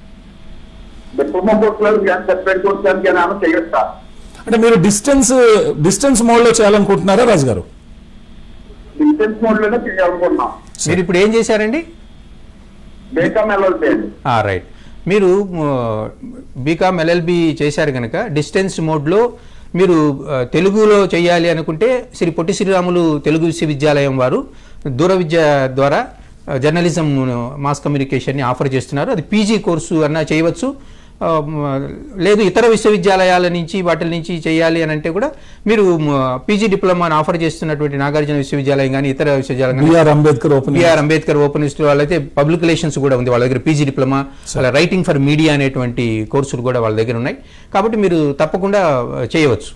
డిప్లొమా కోర్స్ లో కానీ సెపరేట్ కోర్స్ కానీ ఏమైనా చేయొచ్చా అంటే మీరు డిస్టెన్స్ డిస్టెన్స్ మోడ్లో చేయాలనుకుంటున్నారా రాజు గారు డిస్టెన్స్ మోడ్ లోనే చేయాలనుకున్నాం మీరు ఇప్పుడు ఏం చేశారండి బేకాన్ ఎల్ఎల్పి అండి రైట్ మీరు బీకామ్ ఎల్ఎల్బి చేశారు కనుక డిస్టెన్స్ మోడ్లో మీరు ఆ, తెలుగులో చేయాలి అనుకుంటే శ్రీ పొట్టి శ్రీరాములు తెలుగు విశ్వవిద్యాలయం వారు దూర విద్య ద్వారా ఆ, జర్నలిజం మాస్ కమ్యూనికేషన్ని ఆఫర్ చేస్తున్నారు అది పీజీ కోర్సు అన్నా చేయవచ్చు ఆ, మ, లేదు ఇతర విశ్వవిద్యాలయాల నుంచి వాటి నుంచి చేయాలి అని అంటే కూడా మీరు పీజీ డిప్లొమాని ఆఫర్ చేస్తున్నటువంటి నాగార్జున విశ్వవిద్యాలయం కానీ ఇతర విశ్వవిద్యాలయం కానీ BR Ambedkar open BR Ambedkar open institute వాళ్ళైతే పబ్లిక్ రిలేషన్స్ కూడా ఉంది వాళ్ళ దగ్గర పీజీ డిప్లొమా వాళ్ళ రైటింగ్ ఫర్ మీడియా అనేటువంటి కోర్సులు కూడా వాళ్ళ దగ్గర ఉన్నాయి కాబట్టి మీరు తప్పకుండా ఆ, చేయవచ్చు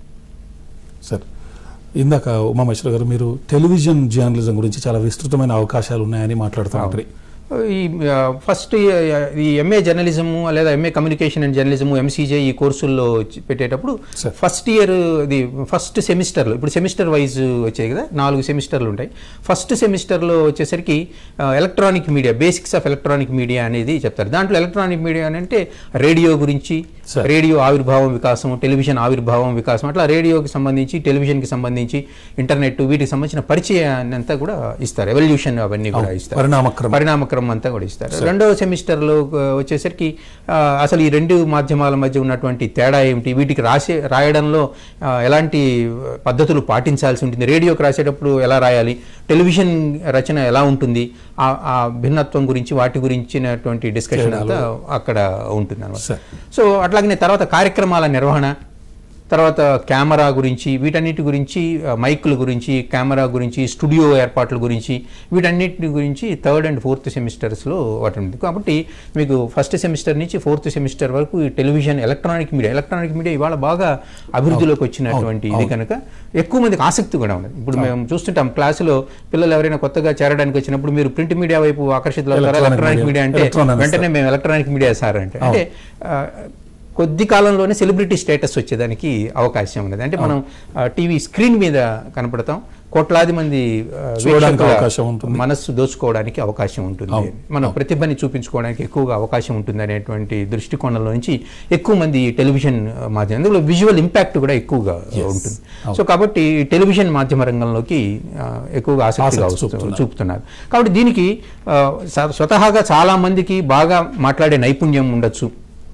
సార్ ఇందాక ఉమామేశ్వర గారు మీరు టెలివిజన్ జర్నలిజం గురించి చాలా విస్తృతమైన అవకాశాలు ఉన్నాయని మాట్లాడుతూ ఉంటారు ఈ ఆ, ఫస్ట్ ఈ, ఈ ఎంఏ జర్నలిజము లేదా MA communication and journalism MCJ ఈ కోర్సుల్లో చి- పెట్టేటప్పుడు Sir. ఫస్ట్ ఇయర్ ఇది ఫస్ట్ సెమిస్టర్లో ఇప్పుడు సెమిస్టర్ వైజ్ వచ్చాయి కదా నాలుగు సెమిస్టర్లు ఉంటాయి ఫస్ట్ సెమిస్టర్లో వచ్చేసరికి electronic media basics of electronic media అనేది చెప్తారు దాంట్లో ఎలక్ట్రానిక్ మీడియా అని అంటే రేడియో గురించి Sir. రేడియో ఆవిర్భావం వికాసం టెలివిజన్ ఆవిర్భావం వికాసం అట్లా రేడియోకి సంబంధించి టెలివిజన్కి సంబంధించి ఇంటర్నెట్ వీటికి సంబంధించిన పరిచయాన్ని అంతా కూడా ఇస్తారు ఎవల్యూషన్ అవన్నీ కూడా ఇస్తారు పరిణామక్రమం పరిణామక్రమం అంతా కూడా ఇస్తారు రెండవ సెమిస్టర్లో ఆ, వచ్చేసరికి ఆ, అసలు ఈ రెండు మాధ్యమాల మధ్య ఉన్నటువంటి తేడా ఏమిటి వీటికి రాసే రాయడంలో ఆ, ఎలాంటి పద్ధతులు పాటించాల్సి ఉంటుంది రేడియోకి రాసేటప్పుడు ఎలా రాయాలి టెలివిజన్ రచన ఎలా ఉంటుంది ఆ ఆ భిన్నత్వం గురించి వాటి గురించినటువంటి డిస్కషన్ అంతా అక్కడ ఉంటుంది అనమాట సరే. సో అట్లాగనే తర్వాత కార్యక్రమాల నిర్వహణ తర్వాత కెమెరా గురించి వీటన్నిటి గురించి ఆ, మైకుల గురించి కెమెరా గురించి స్టూడియో ఏర్పాట్ల గురించి వీటన్నిటి గురించి థర్డ్ అండ్ ఫోర్త్ సెమిస్టర్స్లో వాటి ఉంది కాబట్టి మీకు ఫస్ట్ సెమిస్టర్ నుంచి ఫోర్త్ సెమిస్టర్ వరకు ఈ television electronic media electronic media ఇవాళ బాగా అభివృద్ధిలోకి వచ్చినటువంటి ఇది కనుక ఎక్కువ మందికి ఆసక్తి కూడా ఉంది ఇప్పుడు మేము చూస్తుంటాం క్లాసులో పిల్లలు ఎవరైనా కొత్తగా చేరడానికి వచ్చినప్పుడు మీరు ప్రింట్ మీడియా వైపు ఆకర్షితులు అవుతారా Electronic ఎలక్ట్రానిక్ media. మీడియా అంటే Electronic వెంటనే మేము ఎలక్ట్రానిక్ మీడియా సార్ అంటే అంటే ఆ, కొద్ది కాలంలోనే సెలబ్రిటీ స్టేటస్ వచ్చేదానికి అవకాశం ఉన్నది అంటే మనం టీవీ స్క్రీన్ మీద కనపడతాం కోట్లాది మంది ఆ, చూడడానికి వీక్షకుల అవకాశం ఉంటుంది. మనస్సు దోచుకోవడానికి అవకాశం ఉంటుంది మన ప్రతిభని చూపించుకోవడానికి ఎక్కువగా అవకాశం ఉంటుంది అనేటువంటి దృష్టికోణంలో నుంచి ఎక్కువ మంది టెలివిజన్ ఆ, మాధ్యమం అందులో విజువల్ ఇంపాక్ట్ కూడా ఎక్కువగా ఉంటుంది సో కాబట్టి టెలివిజన్ మాధ్యమ రంగంలోకి ఆ, ఎక్కువగా ఆసక్తిగా ఆసక్తి వస్తు- చూపుతున్నారు. చూపుతున్నారు కాబట్టి దీనికి ఆ, స- స్వతహాగా చాలా మందికి బాగా మాట్లాడే నైపుణ్యం ఉండొచ్చు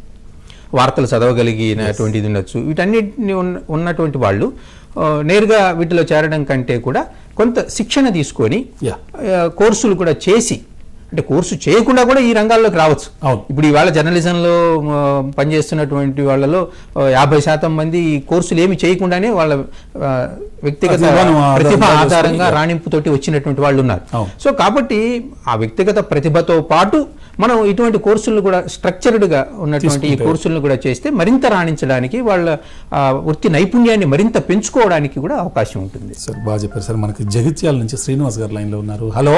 వార్తలు చదవగలిగినటువంటిది ఉండొచ్చు వీటన్నిటిని ఉన్న- ఉన్నటువంటి వాళ్ళు ఆ, నేరుగా వీటిలో చేరడం కంటే కూడా కొంత శిక్షణ తీసుకొని Yeah. ఆ, కోర్సులు కూడా చేసి అంటే కోర్సు చేయకుండా కూడా ఈ రంగాల్లోకి రావచ్చు అవును. ఇప్పుడు ఇవాళ జర్నలిజంలో ఆ, పనిచేస్తున్నటువంటి వాళ్ళలో ఆ, యాభై శాతం మంది ఈ కోర్సులు ఏమి చేయకుండానే వాళ్ళ ఆ, వ్యక్తిగత ప్రతిభను ఆధారంగా ప్రతిభ చేసుకొని, ఆధారంగా yeah. రాణింపుతోటి వచ్చినటువంటి వాళ్ళు ఉన్నారు అవును. సో కాబట్టి ఆ వ్యక్తిగత ప్రతిభతో పాటు మనం ఇటువంటి కోర్సులు కూడా స్ట్రక్చర్డ్ గా ఉన్నటువంటి ఈ తీసుకుంటే. కోర్సులను కూడా చేస్తే మరింత రాణించడానికి వాళ్ళ ఆ, వృత్తి నైపుణ్యాన్ని మరింత పెంచుకోవడానికి కూడా అవకాశం ఉంటుంది సార్ బాగా చెప్పారు సార్ మనకి జగిత్యాల నుంచి శ్రీనివాస్ గారు లైన్లో ఉన్నారు హలో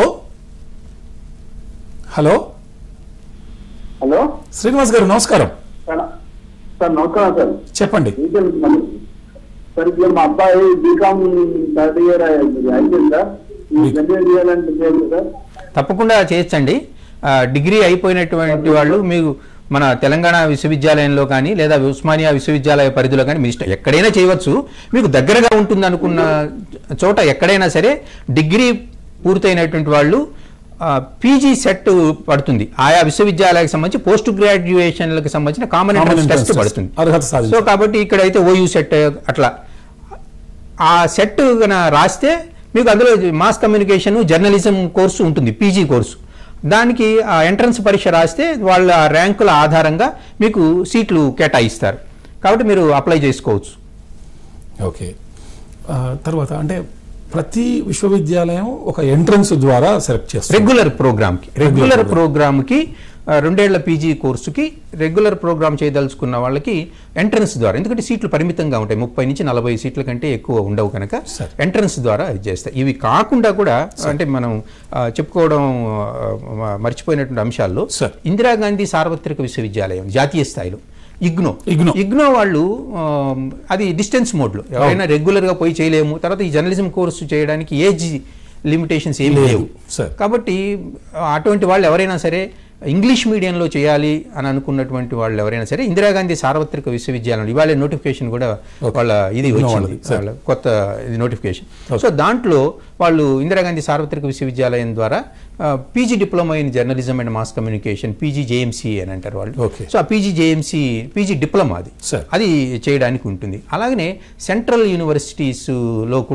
హలో హలో శ్రీనివాస్ గారు నమస్కారం సార్ సార్ నమస్కారం సార్ చెప్పండి డీటెయిల్ ఇవ్వండి. సార్ ఇప్పుడు మా అబ్బాయి బీకామ్ థర్డ్ ఇయర్ అయిపోయింది సార్ ఈ కంటిన్యూ చేయాలంటే చేయాలి సార్ తప్పకుండా చేయొచ్చండి ఆ, డిగ్రీ అయిపోయినటువంటి వాళ్ళు మీకు మన తెలంగాణ విశ్వవిద్యాలయంలో కానీ లేదా ఉస్మానియా విశ్వవిద్యాలయ పరిధిలో కానీ మీ ఇష్టం ఎక్కడైనా చేయవచ్చు మీకు దగ్గరగా ఉంటుంది అనుకున్న చోట ఎక్కడైనా సరే డిగ్రీ పూర్తయినటువంటి వాళ్ళు పీజీ సెట్ పడుతుంది ఆయా విశ్వవిద్యాలయాలకు సంబంధించి పోస్ట్ గ్రాడ్యుయేషన్లకు సంబంధించిన common Common entrance entrance test test. పడుతుంది అర్హత సో సాధించాలి. కాబట్టి ఇక్కడైతే ఓయూ సెట్ అట్లా ఆ సెట్ గన రాస్తే మీకు అందులో మాస్ కమ్యూనికేషన్ జర్నలిజం కోర్సు ఉంటుంది పీజీ కోర్సు దానికి ఆ ఎంట్రన్స్ పరీక్ష రాస్తే వాళ్ళ ర్యాంకుల ఆధారంగా మీకు సీట్లు కేటాయిస్తారు కాబట్టి మీరు అప్లై చేసుకోవచ్చు ఓకే ఆ, తర్వాత అంటే ప్రతి విశ్వవిద్యాలయం ఒక ఎంట్రన్స్ ద్వారా సెలెక్ట్ చేస్తారు రెగ్యులర్ ప్రోగ్రామ్కి రెగ్యులర్ ప్రోగ్రామ్కి ఆ, రెండేళ్ల పీజీ కోర్సుకి రెగ్యులర్ ప్రోగ్రామ్ చేయదలుచుకున్న వాళ్ళకి ఎంట్రన్స్ ద్వారా ఎందుకంటే సీట్లు పరిమితంగా ఉంటాయి ముప్పై నుంచి నలభై సీట్ల కంటే ఎక్కువ ఉండవు కనుక సరే. ఎంట్రన్స్ ద్వారా ఇది చేస్తాయి ఇవి కాకుండా కూడా అంటే మనం ఆ, చెప్పుకోవడం ఆ, మర్చిపోయినటువంటి అంశాల్లో సరే. ఇందిరాగాంధీ సార్వత్రిక విశ్వవిద్యాలయం జాతీయ స్థాయిలో ఇగ్నో ఇగ్నో. ఇగ్నో వాళ్ళు ఆ, అది డిస్టెన్స్ మోడ్లో ఎవరైనా రెగ్యులర్గా పోయి చేయలేము తర్వాత ఈ జర్నలిజం కోర్సు చేయడానికి ఏజ్ లిమిటేషన్స్ ఏమి లేదు. లేవు సరే. కాబట్టి ఆ, అటువంటి వాళ్ళు ఎవరైనా సరే ఇంగ్లీష్ మీడియంలో చేయాలి అని అనుకున్నటువంటి వాళ్ళు ఎవరైనా సరే ఇందిరాగాంధీ సార్వత్రిక విశ్వవిద్యాలయం ఇవాళ నోటిఫికేషన్ కూడా వాళ్ళ ఇది ఇగ్నో వచ్చింది వాళ్ళది, సరే. వాళ్ళ కొత్త ఇది నోటిఫికేషన్ సో దాంట్లో వాళ్ళు ఇందిరాగాంధీ సార్వత్రిక విశ్వవిద్యాలయం ద్వారా PG diploma in journalism and mass communication PG JMC అని అంటారు వాళ్ళు Okay. సో ఆ పీజీ జేఎంసీ పీజీ డిప్లొమా అది Sir. అది చేయడానికి ఉంటుంది అలాగనే సెంట్రల్ యూనివర్సిటీస్లో కూడా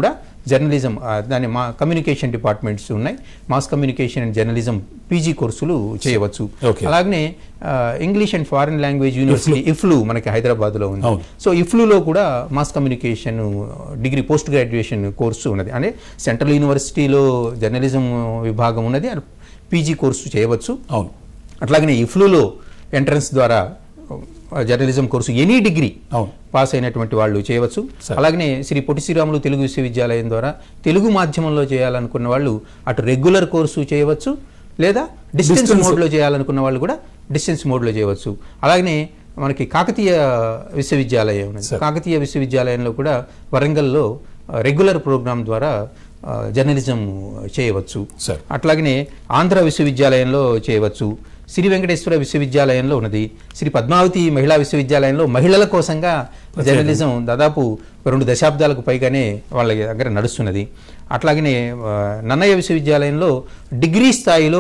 జర్నలిజం ఆ, దాని మా కమ్యూనికేషన్ డిపార్ట్మెంట్స్ ఉన్నాయి mass communication and journalism PG కోర్సులు చేయవచ్చు Okay. అలాగనే ఆ, English and foreign language university EFLU మనకి హైదరాబాద్లో ఉంది అవును. సో ఇఫ్లులో కూడా mass communication degree post graduation course ఉన్నది అంటే సెంట్రల్ యూనివర్సిటీలో జర్నలిజం విభాగం ఉన్నది అండ్ పీజీ కోర్సు చేయవచ్చు అవును అట్లాగనే ఇఫ్లులో ఎంట్రన్స్ ద్వారా ఆ, జర్నలిజం కోర్సు ఎనీ డిగ్రీ అవును పాస్ అయినటువంటి వాళ్ళు చేయవచ్చు సరే. అలాగనే శ్రీ పొట్టి శ్రీరాములు తెలుగు విశ్వవిద్యాలయం ద్వారా తెలుగు మాధ్యమంలో చేయాలనుకున్న వాళ్ళు అటు రెగ్యులర్ కోర్సు చేయవచ్చు లేదా డిస్టెన్స్ Distance. మోడ్లో చేయాలనుకున్న వాళ్ళు కూడా డిస్టెన్స్ మోడ్లో చేయవచ్చు అలాగనే మనకి కాకతీయ విశ్వవిద్యాలయం ఉన్నది సరే. కాకతీయ విశ్వవిద్యాలయంలో కూడా వరంగల్లో ఆ, రెగ్యులర్ ప్రోగ్రామ్ ద్వారా ఆ, జర్నలిజం చేయవచ్చు సరే. అట్లాగనే ఆంధ్ర విశ్వవిద్యాలయంలో చేయవచ్చు శ్రీ వెంకటేశ్వర విశ్వవిద్యాలయంలో ఉన్నది శ్రీ పద్మావతి మహిళా విశ్వవిద్యాలయంలో మహిళల కోసంగా జర్నలిజం దాదాపు రెండు దశాబ్దాలకు పైగానే వాళ్ళ దగ్గర నడుస్తున్నది అట్లాగనే ఆ, నన్నయ్య విశ్వవిద్యాలయంలో డిగ్రీ స్థాయిలో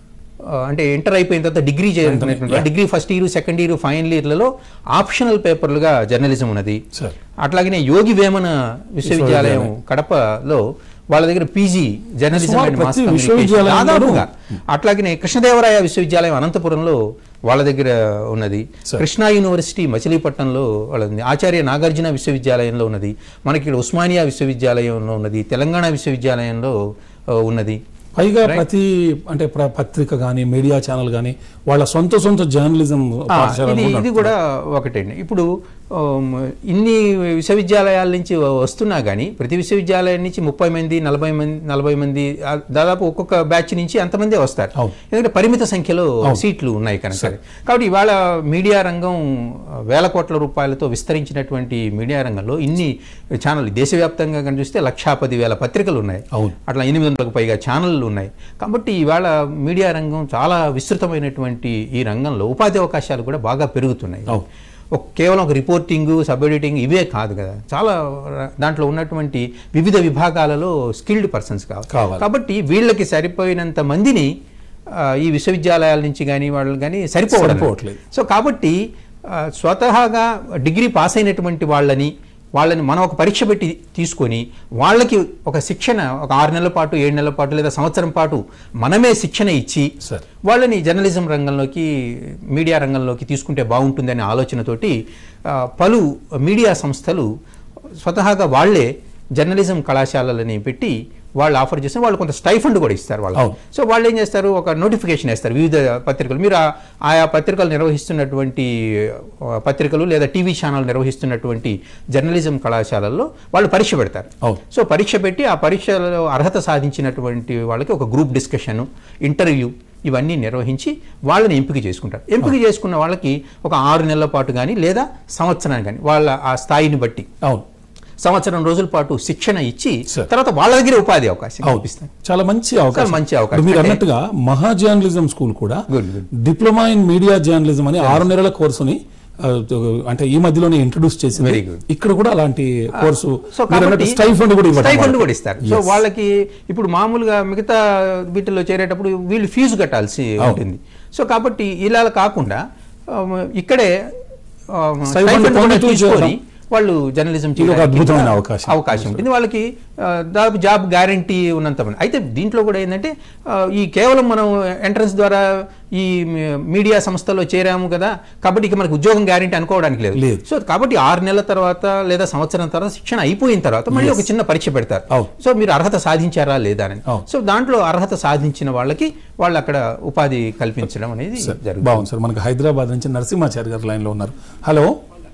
ఆ, అంటే ఇంటర్ అయిపోయిన తర్వాత డిగ్రీ చేయాలనుకునేటువంటి degree first year second year final ఇయర్లలో ఆప్షనల్ పేపర్లుగా జర్నలిజం ఉన్నది సరే అట్లాగనే యోగి వేమన విశ్వవిద్యాలయం కడపలో వాళ్ళ దగ్గర పీజీ జర్నలిజం సుమారు అండ్ మాస్ ప్రతి కమ్యూనికేషన్ విశ్వవిద్యాలయంలోనూ దాదాపుగా అట్లాగనే కృష్ణదేవరాయ విశ్వవిద్యాలయం అనంతపురంలో వాళ్ళ దగ్గర ఉన్నది సరే. కృష్ణా యూనివర్సిటీ మచిలీపట్నంలో వాళ్ళది ఉంది. ఆచార్య నాగార్జున విశ్వవిద్యాలయంలో ఉన్నది మనకి ఇక్కడ ఉస్మానియా విశ్వవిద్యాలయంలో ఉన్నది తెలంగాణ విశ్వవిద్యాలయంలో ఆ, ఉన్నది పైగా ప్రతి అంటే ప్ర- పత్రిక కానీ మీడియా ఛానల్ కానీ వాళ్ళ సొంత సొంత జర్నలిజం ఆ, పాఠశాలలు ఇది కూడా ఇది కూడా ఒకటండి ఇప్పుడు ఆమ్, ఇన్ని విశ్వవిద్యాలయాల నుంచి వస్తున్నా కానీ ప్రతి విశ్వవిద్యాలయం నుంచి ముప్పై మంది నలభై మంది నలభై మంది ఆ, దాదాపు ఒక్కొక్క బ్యాచ్ నుంచి అంతమందే వస్తారు అవును. ఎందుకంటే పరిమిత సంఖ్యలో సీట్లు ఉన్నాయి కనుక కాబట్టి ఇవాళ మీడియా రంగం ఆ, వేల కోట్ల రూపాయలతో విస్తరించినటువంటి మీడియా రంగంలో ఇన్ని ఛానల్ దేశవ్యాప్తంగా కనుక చూస్తే లక్షా పది వేల పత్రికలు ఉన్నాయి అవును. అట్లా ఎనిమిది వందలకు పైగా ఛానళ్ళు ఉన్నాయి కాబట్టి ఇవాళ మీడియా రంగం చాలా విస్తృతమైనటువంటి ఈ రంగంలో ఉపాధి అవకాశాలు కూడా బాగా పెరుగుతున్నాయి అవును. ఒక కేవలం ఒక రిపోర్టింగ్ సబ్ ఎడిటింగ్ ఇవే కాదు కదా చాలా ర- దాంట్లో ఉన్నటువంటి వివిధ విభాగాలలో స్కిల్డ్ పర్సన్స్ కావాలి కావాలి. కాబట్టి వీళ్ళకి సరిపోయినంత మందిని ఆ, ఈ విశ్వవిద్యాలయాల నుంచి కానీ వాళ్ళు కానీ సరిపోవడం లేదు. సరిపోవట్లేదు. సో కాబట్టి ఆ, స్వతహాగా డిగ్రీ పాస్ అయినటువంటి వాళ్ళని వాళ్ళని మనం ఒక పరీక్ష పెట్టి తీసుకొని వాళ్ళకి ఒక శిక్షణ ఒక ఆరు నెలల పాటు ఏడు నెలల పాటు లేదా సంవత్సరం పాటు మనమే శిక్షణ ఇచ్చి సరే. వాళ్ళని జర్నలిజం రంగంలోకి మీడియా రంగంలోకి తీసుకుంటే బాగుంటుందనే ఆలోచనతోటి ఆ, పలు మీడియా సంస్థలు స్వతహాగా వాళ్ళే జర్నలిజం కళాశాలలని పెట్టి వాళ్ళు ఆఫర్ చేస్తే వాళ్ళు కొంత స్టైఫండ్ కూడా ఇస్తారు వాళ్ళు అవును. సో వాళ్ళు ఏం చేస్తారు ఒక నోటిఫికేషన్ వేస్తారు వివిధ పత్రికలు మీరు ఆ- ఆయా పత్రికలు నిర్వహిస్తున్నటువంటి ఆ, పత్రికలు లేదా టీవీ ఛానల్ నిర్వహిస్తున్నటువంటి జర్నలిజం కళాశాలల్లో వాళ్ళు పరీక్ష పెడతారు అవును. సో పరీక్ష పెట్టి ఆ పరీక్షలో అర్హత సాధించినటువంటి వాళ్ళకి ఒక గ్రూప్ డిస్కషన్ ఇంటర్వ్యూ ఇవన్నీ నిర్వహించి వాళ్ళని ఎంపిక చేసుకుంటారు ఎంపిక చేసుకున్న వాళ్ళకి ఒక ఆరు నెలల పాటు కానీ లేదా సంవత్సరానికి కానీ వాళ్ళ ఆ స్థాయిని బట్టి అవును సంవత్సరం రోజుల పాటు శిక్షణ ఇచ్చి సరే. తర్వాత వాళ్ళ దగ్గర ఉపాధి అవకాశం అవును కల్పిస్తారు చాలా మంచి అవకాశం మంచి అవకాశం. ఇప్పుడు మీరు అంటే- అన్నట్టుగా మహా జర్నలిజం స్కూల్ కూడా Good, good. Diploma in media journalism అని ఆరు నెలల కోర్సుని ఆ, అంటే ఈ మధ్యలోనే ఇంట్రొడ్యూస్ చేసింది Very good. ఇక్కడ కూడా అలాంటి కోర్సు సో మీరు అన్నట్టు కాబట్టి స్టైఫండ్ కూడా ఇవ్వడం స్టైఫండ్ వాళ్ళకి. కూడా ఇస్తారు సో Yes. వాళ్ళకి ఇప్పుడు మామూలుగా మిగతా వీటిల్లో చేరేటప్పుడు వీళ్ళు ఫీజు కట్టాల్సి ఉంటుంది సో కాబట్టి ఇలా కాకుండా ఆ, ఇక్కడే ఆ, Stipend stipend కూడా పొందుతూ తీసుకొని చేయడం. వాళ్ళు జర్నలిజం ఇది ఒక చేయడానికి అద్భుతమైన కూడా అవకాశం. అవకాశం ఉంటుంది వాళ్ళకి ఆ, దాదాపు జాబ్ గ్యారంటీ ఉన్నంత మంది అయితే దీంట్లో కూడా ఏంటంటే ఆ, ఈ కేవలం మనం ఎంట్రన్స్ ద్వారా ఈ మీడియా సంస్థలో చేరాము కదా కాబట్టి ఇక మనకు ఉద్యోగం గ్యారంటీ అనుకోవడానికి లేదు లేదు. సో కాబట్టి ఆరు నెలల తర్వాత లేదా సంవత్సరం తర్వాత శిక్షణ అయిపోయిన తర్వాత మళ్ళీ ఒక చిన్న పరీక్ష పెడతారు అవును. సో మీరు అర్హత సాధించారా లేదా అని అవును. సో దాంట్లో అర్హత సాధించిన వాళ్ళకి వాళ్ళు అక్కడ ఉపాధి కల్పించడం అనేది సార్, జరుగుతుంది బాగుంది సార్ మనకు హైదరాబాద్ నుంచి నరసింహాచారి గారు లైన్ లో ఉన్నారు హలో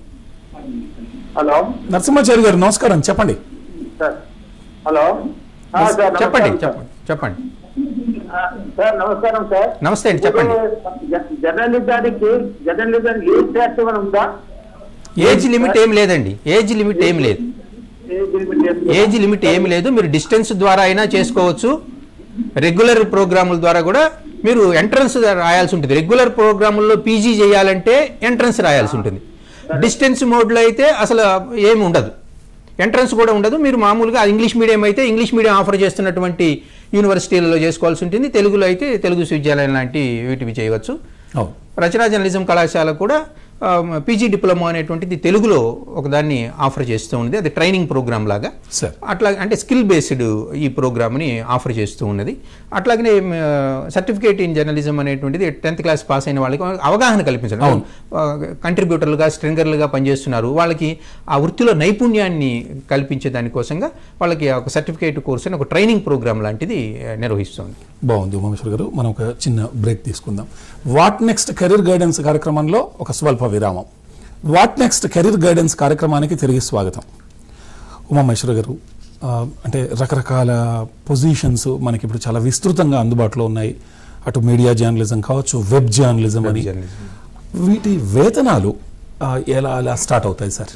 హలో నరసింహాచారి గారు నమస్కారం చెప్పండి సార్ హలో ఆ, సార్ చెప్పండి నమస్కారం చెప్పండి చెప్పండి సార్. ఆ, సార్ నమస్కారం సార్ నమస్తే అండి చెప్పండి జ- జర్నలిజానికి జర్నలిజం ఏ ట్యాక్స్ ఏమైనా ఉందా ఏజ్ లిమిట్ ఏం లేదండి ఏజ్ లిమిట్ ఏం లేదు ఏ లిమిట్ ఏం లేదా? ఏజ్ లిమిట్ ఏమి లేదు మీరు డిస్టెన్స్ ద్వారా అయినా చేసుకోవచ్చు రెగ్యులర్ ప్రోగ్రాముల ద్వారా కూడా మీరు ఎంట్రన్స్ రాయాల్సి ఉంటుంది రెగ్యులర్ ప్రోగ్రాముల్లో పీజీ చేయాలంటే ఎంట్రన్స్ రాయాల్సి ఉంటుంది డిస్టెన్స్ మోడ్లో అయితే అసలు ఏమి ఉండదు ఎంట్రన్స్ కూడా ఉండదు మీరు మామూలుగా ఇంగ్లీష్ మీడియం అయితే ఇంగ్లీష్ మీడియం ఆఫర్ చేస్తున్నటువంటి యూనివర్సిటీలలో చేసుకోవాల్సి ఉంటుంది తెలుగులో అయితే తెలుగు విశ్వవిద్యాలయం లాంటి వీటివి చేయవచ్చు అవును రచనా జర్నలిజం కళాశాల కూడా పీజీ డిప్లొమా అనేటువంటిది తెలుగులో ఒకదాన్ని ఆఫర్ చేస్తూ ఉంది అది ట్రైనింగ్ ప్రోగ్రామ్ లాగా సార్ అట్లా అంటే స్కిల్ బేస్డ్ ఈ ప్రోగ్రామ్ని ఆఫర్ చేస్తూ ఉన్నది అట్లాగనే సర్టిఫికేట్ ఇన్ జర్నలిజం అనేటువంటిది టెన్త్ క్లాస్ పాస్ అయిన వాళ్ళకి అవగాహన కల్పించడం కంట్రిబ్యూటర్లుగా స్ట్రింగర్లుగా పనిచేస్తున్నారు వాళ్ళకి ఆ వృత్తిలో నైపుణ్యాన్ని కల్పించే దానికోసంగా వాళ్ళకి ఒక సర్టిఫికేట్ కోర్స్ అని ఒక ట్రైనింగ్ ప్రోగ్రామ్ లాంటిది ఆ, నిర్వహిస్తుంది బాగుంది ఉమామేశ్వర్ గారు మనం ఒక చిన్న బ్రేక్ తీసుకుందాం వాట్ నెక్స్ట్ కెరీర్ గైడెన్స్ కార్యక్రమంలో ఒక స్వల్ప విరామం వాట్ నెక్స్ట్ కెరీర్ గైడెన్స్ కార్యక్రమానికి తిరిగి స్వాగతం ఉమామేశ్వర గారు ఆ, అంటే రకరకాల పొజిషన్స్ మనకి ఇప్పుడు చాలా విస్తృతంగా అందుబాటులో ఉన్నాయి అటు మీడియా జర్నలిజం కావచ్చు వెబ్ జర్నలిజం అని journalism. వీటి వేతనాలు ఆ, ఎలా ఎలా స్టార్ట్ అవుతాయి సార్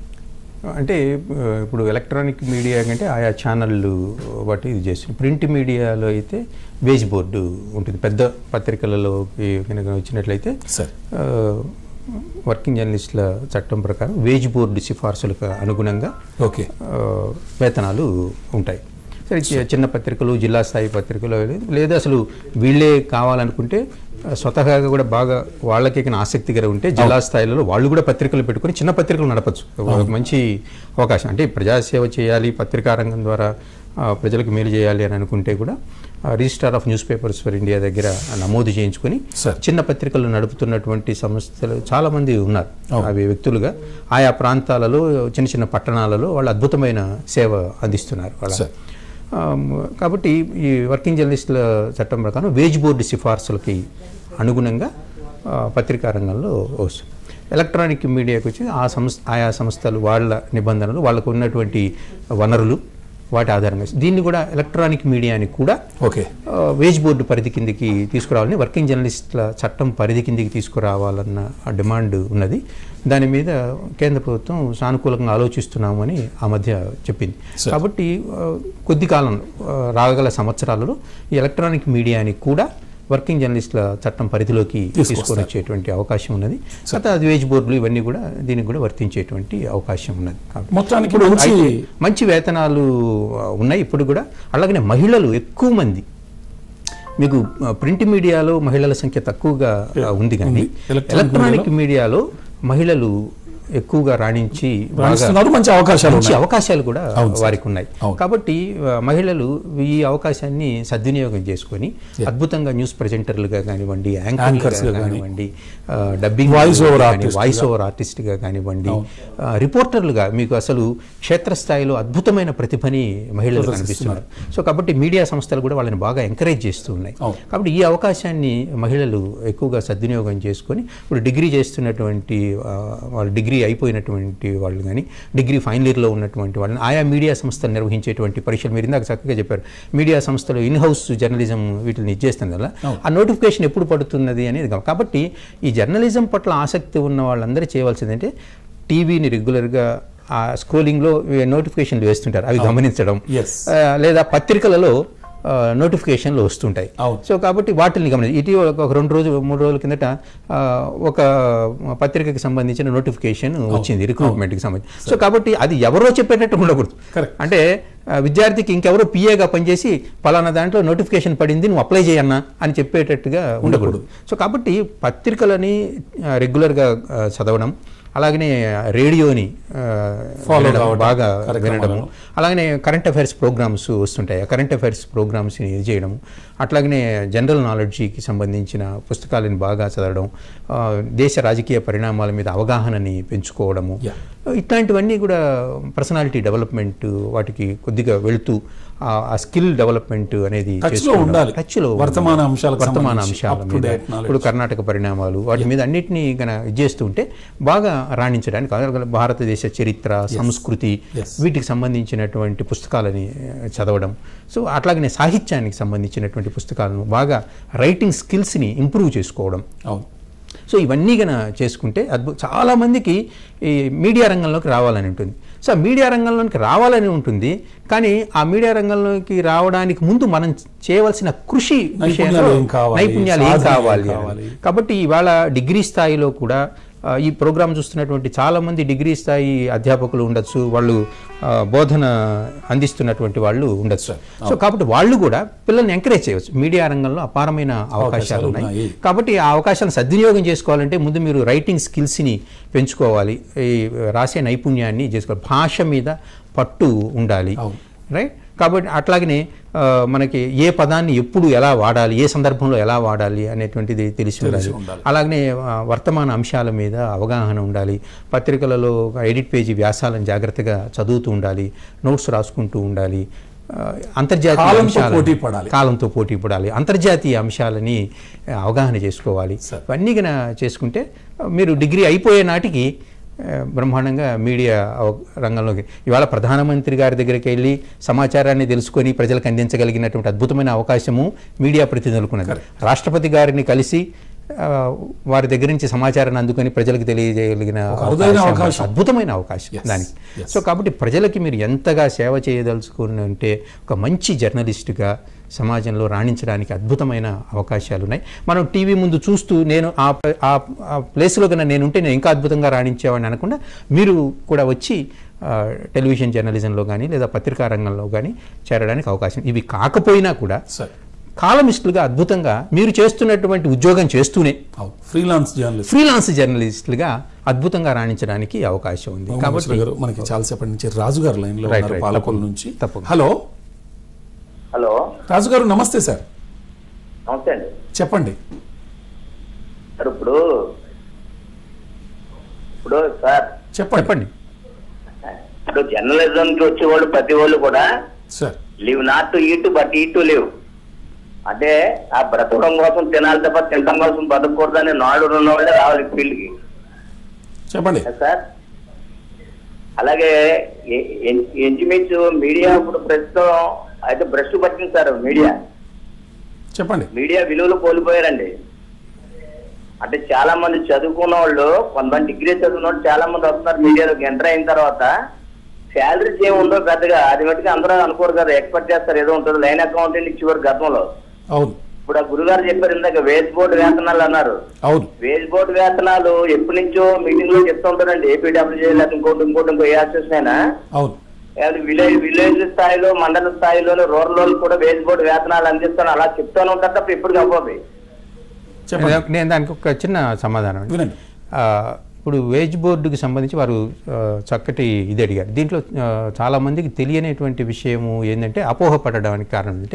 అంటే ఆ, ఇప్పుడు ఎలక్ట్రానిక్ మీడియా కంటే ఆయా ఛానళ్ళు బట్టి ఇది చేస్తుంది ప్రింట్ మీడియాలో అయితే వేజ్ బోర్డు ఉంటుంది పెద్ద పత్రికలలోకి కనుక వచ్చినట్లయితే సార్ ఆ, వర్కింగ్ జర్నలిస్టుల చట్టం ప్రకారం వేజ్ బోర్డు సిఫార్సులకు అనుగుణంగా ఓకే ఆ, వేతనాలు ఉంటాయి సరే చి- చిన్న పత్రికలు జిల్లా స్థాయి పత్రికలు లేదా అసలు వీళ్ళే కావాలనుకుంటే ఆ, స్వతహాగా కూడా బాగా వాళ్ళకి ఏమైనా ఆసక్తిగా ఉంటే జిల్లా స్థాయిలలో వాళ్ళు కూడా పత్రికలు పెట్టుకొని చిన్న పత్రికలు నడపచ్చు ఒక మంచి అవకాశం అంటే ప్రజాసేవ చేయాలి పత్రికా రంగం ద్వారా ఆ, ప్రజలకు మేలు చేయాలి అని అనుకుంటే కూడా registrar of newspapers for India దగ్గర నమోదు చేయించుకొని సార్. చిన్న పత్రికలు నడుపుతున్నటువంటి సంస్థలు చాలా మంది ఉన్నారు అవును. అవి వ్యక్తులుగా ఆయా ప్రాంతాలలో చిన్న చిన్న పట్టణాలలో వాళ్ళు అద్భుతమైన సేవ అందిస్తున్నారు వాళ్ళ సార్. ఆమ్, కాబట్టి ఈ వర్కింగ్ జర్నలిస్టుల చట్టం ప్రకారం వేజ్ బోర్డు సిఫార్సులకి అనుగుణంగా ఆ, పత్రికా రంగంలో వస్తుంది ఎలక్ట్రానిక్ మీడియాకి వచ్చి ఆ సంస్థ ఆయా సంస్థలు వాళ్ళ నిబంధనలు వాళ్ళకు ఉన్నటువంటి వనరులు వాటి ఆధారంగా దీన్ని కూడా ఎలక్ట్రానిక్ మీడియాని కూడా ఓకే ఆ, వేజ్ బోర్డు పరిధి కిందికి తీసుకురావాలని వర్కింగ్ జర్నలిస్టుల చట్టం పరిధి కిందికి తీసుకురావాలన్న ఆ డిమాండ్ ఉన్నది దాని మీద కేంద్ర ప్రభుత్వం సానుకూలంగా ఆలోచిస్తున్నామని ఆ మధ్య చెప్పింది సరే. కాబట్టి ఆ, కొద్ది కాలం ఆ, రాగల సంవత్సరాలలో ఈ ఎలక్ట్రానిక్ మీడియాని కూడా వర్కింగ్ జర్నలిస్టుల చట్టం పరిధిలోకి తీసుకొస్తారు. తీసుకొని వచ్చేటువంటి అవకాశం ఉన్నది తర్వాత అది వేజ్ బోర్డులు ఇవన్నీ కూడా దీనికి కూడా వర్తించేటువంటి అవకాశం ఉన్నది కాబట్టి మొత్తానికి ఇప్పుడు మంచి అయితే మంచి వేతనాలు ఆ, ఉన్నాయి ఇప్పుడు కూడా అలాగనే మహిళలు ఎక్కువ మంది మీకు ఆ, ప్రింట్ మీడియాలో మహిళల సంఖ్య తక్కువగా ఆ, ఉంది కానీ ఉంది. ఎలక్ట్రానిక్ ఎలక్ట్రానిక్ మీడియాలో మహిళలు ఎక్కువగా రాణించి బాగా రాణిస్తున్నారు మంచి అవకాశాలు మంచి ఉన్నాయి అవకాశాలు కూడా అవును సార్. వారికి ఉన్నాయి అవును. కాబట్టి ఆ, మహిళలు ఈ అవకాశాన్ని సద్వినియోగం చేసుకొని Yeah. అద్భుతంగా న్యూస్ ప్రజెంటర్లుగా కానివ్వండి Anchors యాంకర్స్గా గా కాని- కానివ్వండి ఆ, dubbing Voice over artist voice గా. ఓవర్ ఆర్టిస్ట్గా కానివ్వండి అవును. ఆ, రిపోర్టర్లుగా మీకు అసలు క్షేత్రస్థాయిలో అద్భుతమైన ప్రతిభని మహిళలు కనిపిస్తున్నారు సో కాబట్టి మీడియా సంస్థలు కూడా వాళ్ళని బాగా ఎంకరేజ్ చేస్తూ ఉన్నాయి అవును. కాబట్టి ఈ అవకాశాన్ని మహిళలు ఎక్కువగా సద్వినియోగం చేసుకొని ఇప్పుడు డిగ్రీ చేస్తున్నటువంటి ఆ, వాళ్ళు డిగ్రీ అయిపోయినటువంటి వాళ్ళు కానీ డిగ్రీ ఫైనల్ ఇయర్లో ఉన్నటువంటి వాళ్ళని ఆయా మీడియా సంస్థలు నిర్వహించేటువంటి పరీక్షలు మీరు ఇందాక చక్కగా చెప్పారు మీడియా సంస్థలు ఇన్ హౌస్ జర్నలిజం వీటిని ఇచ్చేస్తుంది కదా ఆ నోటిఫికేషన్ ఎప్పుడు పడుతున్నది అనేది కా- కాబట్టి ఈ జర్నలిజం పట్ల ఆసక్తి ఉన్న వాళ్ళందరూ చేయవలసింది అంటే టీవీని రెగ్యులర్గా ఆ స్క్రోలింగ్లో నోటిఫికేషన్లు వేస్తుంటారు అవి గమనించడం Yes. ఆ, లేదా పత్రికలలో ఆ, నోటిఫికేషన్లు వస్తుంటాయి అవును. సో కాబట్టి వాటిని గమనించి ఇటీవల ఒక రెండు రోజులు మూడు రోజుల కిందట ఆ, ఒక పత్రికకి సంబంధించిన నోటిఫికేషన్ వచ్చింది రిక్రూట్మెంట్కి సంబంధించి సో కాబట్టి అది ఎవరో చెప్పేటట్టు ఉండకూడదు Correct. అంటే ఆ, విద్యార్థికి ఇంకెవరో పిఏగా పనిచేసి పలానా దాంట్లో నోటిఫికేషన్ పడింది నువ్వు అప్లై చేయన్నా అని చెప్పేటట్టుగా ఉండకూడదు సో కాబట్టి పత్రికలని ఆ, రెగ్యులర్గా ఆ, చదవడం అలాగనే రేడియోని ఆ, Follow వినడం, కావడం, బాగా కార్యక్రమాలను. వినడము అలాగనే కరెంట్ అఫైర్స్ ప్రోగ్రామ్స్ వస్తుంటాయి ఆ కరెంట్ అఫైర్స్ ప్రోగ్రామ్స్ని ఇది చేయడం అట్లాగనే జనరల్ నాలెడ్జికి సంబంధించిన పుస్తకాలను బాగా చదవడం ఆ, దేశ రాజకీయ పరిణామాల మీద అవగాహనని పెంచుకోవడము Yeah. ఇట్లాంటివన్నీ కూడా పర్సనాలిటీ డెవలప్మెంట్ వాటికి కొద్దిగా వెళుతూ ఆ- ఆ స్కిల్ డెవలప్మెంట్ అనేది Touch లో చేసుకోవడం. ఉండాలి. Touch లో వర్తమాన ఉండాలి. అంశాలకు వర్తమాన సంబంధించి అంశాల up to మీద date knowledge. ఇప్పుడు కర్ణాటక పరిణామాలు వాటి మీద అన్నిటినీ కన ఇది చేస్తూ ఉంటే బాగా రాణించడానికి అలాగే భారతదేశ చరిత్ర సంస్కృతి Yes. వీటికి సంబంధించినటువంటి పుస్తకాలని ఆ, చదవడం సో అట్లాగనే సాహిత్యానికి సంబంధించినటువంటి పుస్తకాలను బాగా రైటింగ్ స్కిల్స్ని ఇంప్రూవ్ చేసుకోవడం అవును సో ఇవన్నీ గన చేసుకుంటే అద్భుత చాలామందికి ఈ మీడియా రంగంలోకి రావాలని ఉంటుంది సో ఆ మీడియా రంగంలోకి రావాలని ఉంటుంది కానీ ఆ మీడియా రంగంలోకి రావడానికి ముందు మనం చేయవలసిన కృషి నైపుణ్యాలు విషయంలో ఏం కావాలి, నైపుణ్యాలు ఏం సాధన ఏం కావాలి కావాలి. అని. కాబట్టి ఇవాళ డిగ్రీ స్థాయిలో కూడా ఆ, ఈ ప్రోగ్రామ్ చూస్తున్నటువంటి చాలామంది డిగ్రీ స్థాయి అధ్యాపకులు ఉండొచ్చు వాళ్ళు ఆ, బోధన అందిస్తున్నటువంటి వాళ్ళు ఉండొచ్చు సో కాబట్టి వాళ్ళు కూడా పిల్లల్ని ఎంకరేజ్ చేయవచ్చు మీడియా రంగంలో అపారమైన అవకాశాలు ఉన్నాయి ఉన్నాయి. కాబట్టి ఆ అవకాశాలను సద్వినియోగం చేసుకోవాలంటే ముందు మీరు రైటింగ్ స్కిల్స్ని పెంచుకోవాలి ఈ రాసే నైపుణ్యాన్ని చేసుకోవాలి భాష మీద పట్టు ఉండాలి అవును. రైట్ కాబట్టి అట్లాగనే ఆ, మనకి ఏ పదాన్ని ఎప్పుడు ఎలా వాడాలి ఏ సందర్భంలో ఎలా వాడాలి అనేటువంటిది తెలిసి ఉండాలి ఉండాలి. అలాగనే ఆ, వర్తమాన అంశాల మీద అవగాహన ఉండాలి పత్రికలలో ఎడిట్ పేజీ వ్యాసాలను జాగ్రత్తగా చదువుతూ ఉండాలి నోట్స్ రాసుకుంటూ ఉండాలి ఆ, అంతర్జాతీయ కాలంతో అంశాలను- పోటీ పడాలి. కాలంతో పోటీ పడాలి అంతర్జాతీయ అంశాలని ఆ, అవగాహన చేసుకోవాలి సరే. ఇవన్నీ గన చేసుకుంటే ఆ, మీరు డిగ్రీ అయిపోయే నాటికి ఆ, బ్రహ్మాండంగా మీడియా అవ- రంగంలోకి ఇవాళ ప్రధానమంత్రి గారి దగ్గరికి వెళ్ళి సమాచారాన్ని తెలుసుకొని ప్రజలకు అందించగలిగినటువంటి అద్భుతమైన అవకాశము మీడియా ప్రతినిధులకు ఉన్నది రాష్ట్రపతి గారిని కలిసి ఆ, వారి దగ్గర నుంచి సమాచారాన్ని అందుకొని ప్రజలకు తెలియజేయగలిగిన ఒక అరుదైన అవకాశం. అద్భుతమైన అవకాశం Yes, దానికి yes. సో కాబట్టి ప్రజలకి మీరు ఎంతగా సేవ చేయదలుచుకుని ఉంటే ఒక మంచి జర్నలిస్ట్గా సమాజంలో రాణించడానికి అద్భుతమైన అవకాశాలు ఉన్నాయి మనం టీవీ ముందు చూస్తూ నేను ఆ ప- ఆ ఆ ప్లేస్లో కన్నా నేను ఉంటే నేను ఇంకా అద్భుతంగా రాణించేవాడిని అనకుండా మీరు కూడా వచ్చి ఆ, టెలివిజన్ జర్నలిజంలో కానీ లేదా పత్రికా రంగంలో కానీ చేరడానికి అవకాశం ఇవి కాకపోయినా కూడా సరే కాలమిస్టులుగా అద్భుతంగా మీరు చేస్తున్నటువంటి ఉద్యోగం చేస్తూనే అవును ఫ్రీలాన్స్ జర్నలిస్ట్ ఫ్రీలాన్స్ జర్నలిస్టులుగా అద్భుతంగా రాణించడానికి అవకాశం ఉంది కాబట్టి కాబట్టి గారు మనకి చాలాసేపటి నుంచి రాజు గారు లైన్ లో Right, ఉన్నారు right. పాలకొల తప్పకుండా. నుంచి తప్పకుండా. హలో హలో రాజు గారు నమస్తే సార్ నమస్తే అండి చెప్పండి సార్ ఇప్పుడు ఇప్పుడు సార్ చెప్పండి చెప్పండి ఇప్పుడు జర్నలిజం కి వచ్చే వాళ్ళు ప్రతి వాళ్ళు కూడా sir live not to eat but eat to live అంటే ఆ బ్రతకడం కోసం తినాలి తప్ప తినడం కోసం బతకూడదని నాడు ఉన్న వాళ్ళే రావాలి ఫీల్డ్ కి చెప్పండి సార్ అలాగే ఎ- ఎన్- ఇంచుమించు మీడియా ఇప్పుడు ప్రస్తుతం అయితే భ్రష్టు పట్టింది సార్ మీడియా చెప్పండి మీడియా విలువలు కోల్పోయారండి అంటే చాలా మంది చదువుకున్న వాళ్ళు కొంతమంది డిగ్రీ చదువుకున్న వాళ్ళు చాలా మంది వస్తున్నారు మీడియాలోకి ఎంటర్ అయిన తర్వాత శాలరీస్ ఏమి ఉండవు పెద్దగా అది మట్టుకు అందరూ అనుకోరు కదా ఎక్స్పెక్ట్ చేస్తారు ఏదో ఉంటుంది లైన్ అకౌంటెంట్ ఇచ్చేవారు గతంలో అవును ఇప్పుడు ఆ గురుగారు చెప్పారు ఇందాక వేజ్ బోర్డు వేతనాలు అన్నారు అవును వేజ్ బోర్డు వేతనాలు ఎప్పటి నుంచో మీటింగ్ లో చెప్తూ ఉంటారండి ఏపీడబ్ల్యూజే లేకపోతే ఇంకోటి ఇంకోటి ఇంకో ఏ అసోసియేషన్ అయినా అవును అది విలేజ్ విలేజ్ స్థాయిలో మండల స్థాయిలోను రూరల్ వాళ్ళు కూడా వేజ్ బోర్డు వేతనాలు అందిస్తాను అలా చెప్తాను ఉంటారు తప్ప ఇప్పుడు అవ్వదు చెప్పండి నేను- నేను దానికి ఒక చిన్న సమాధానం అండి. వినండి ఆ, ఇప్పుడు వేజ్ బోర్డుకి సంబంధించి వారు ఆ, చక్కటి ఇది అడిగారు దీంట్లో ఆ, చాలా మందికి తెలియనటువంటి విషయము ఏంటంటే అపోహపడడానికి కారణం ఏంటంటే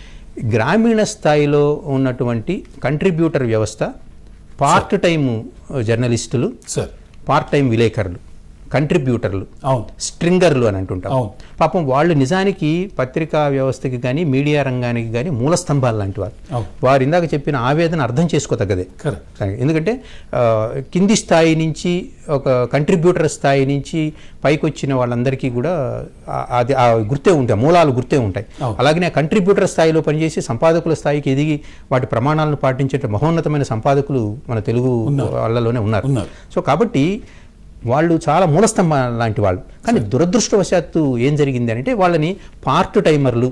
గ్రామీణ స్థాయిలో ఉన్నటువంటి కంట్రిబ్యూటర్ వ్యవస్థ పార్ట్ టైం జర్నలిస్టులు సార్ పార్ట్ టైం విలేకరులు కంట్రిబ్యూటర్లు అవును స్ట్రింగర్లు అని అంటుంటాం అవును. పాపం వాళ్ళు నిజానికి పత్రికా వ్యవస్థకి కానీ మీడియా రంగానికి కానీ మూల స్తంభాలు లాంటి వారు అవును. వారు ఇందాక చెప్పిన ఆవేదన అర్థం చేసుకోదగ్గదే కరెక్ట్ కానీ ఎందుకంటే ఆ, కింది స్థాయి నుంచి ఒక కంట్రిబ్యూటర్ స్థాయి నుంచి పైకి వచ్చిన వాళ్ళందరికీ కూడా ఆ- అది ఆ గుర్తే ఉంటాయి మూలాలు గుర్తే ఉంటాయి అవును. అలాగనే ఆ కంట్రిబ్యూటర్ స్థాయిలో పనిచేసి సంపాదకుల స్థాయికి ఎదిగి వాటి ప్రమాణాలను పాటించే మహోన్నతమైన సంపాదకులు మన తెలుగు వాళ్ళలోనే ఉన్నారు ఉన్నారు. సో కాబట్టి వాళ్ళు చాలా మూలస్తంభం లాంటి వాళ్ళు కానీ దురదృష్టవశాత్తు ఏం జరిగింది అంటే వాళ్ళని పార్ట్ టైమర్లు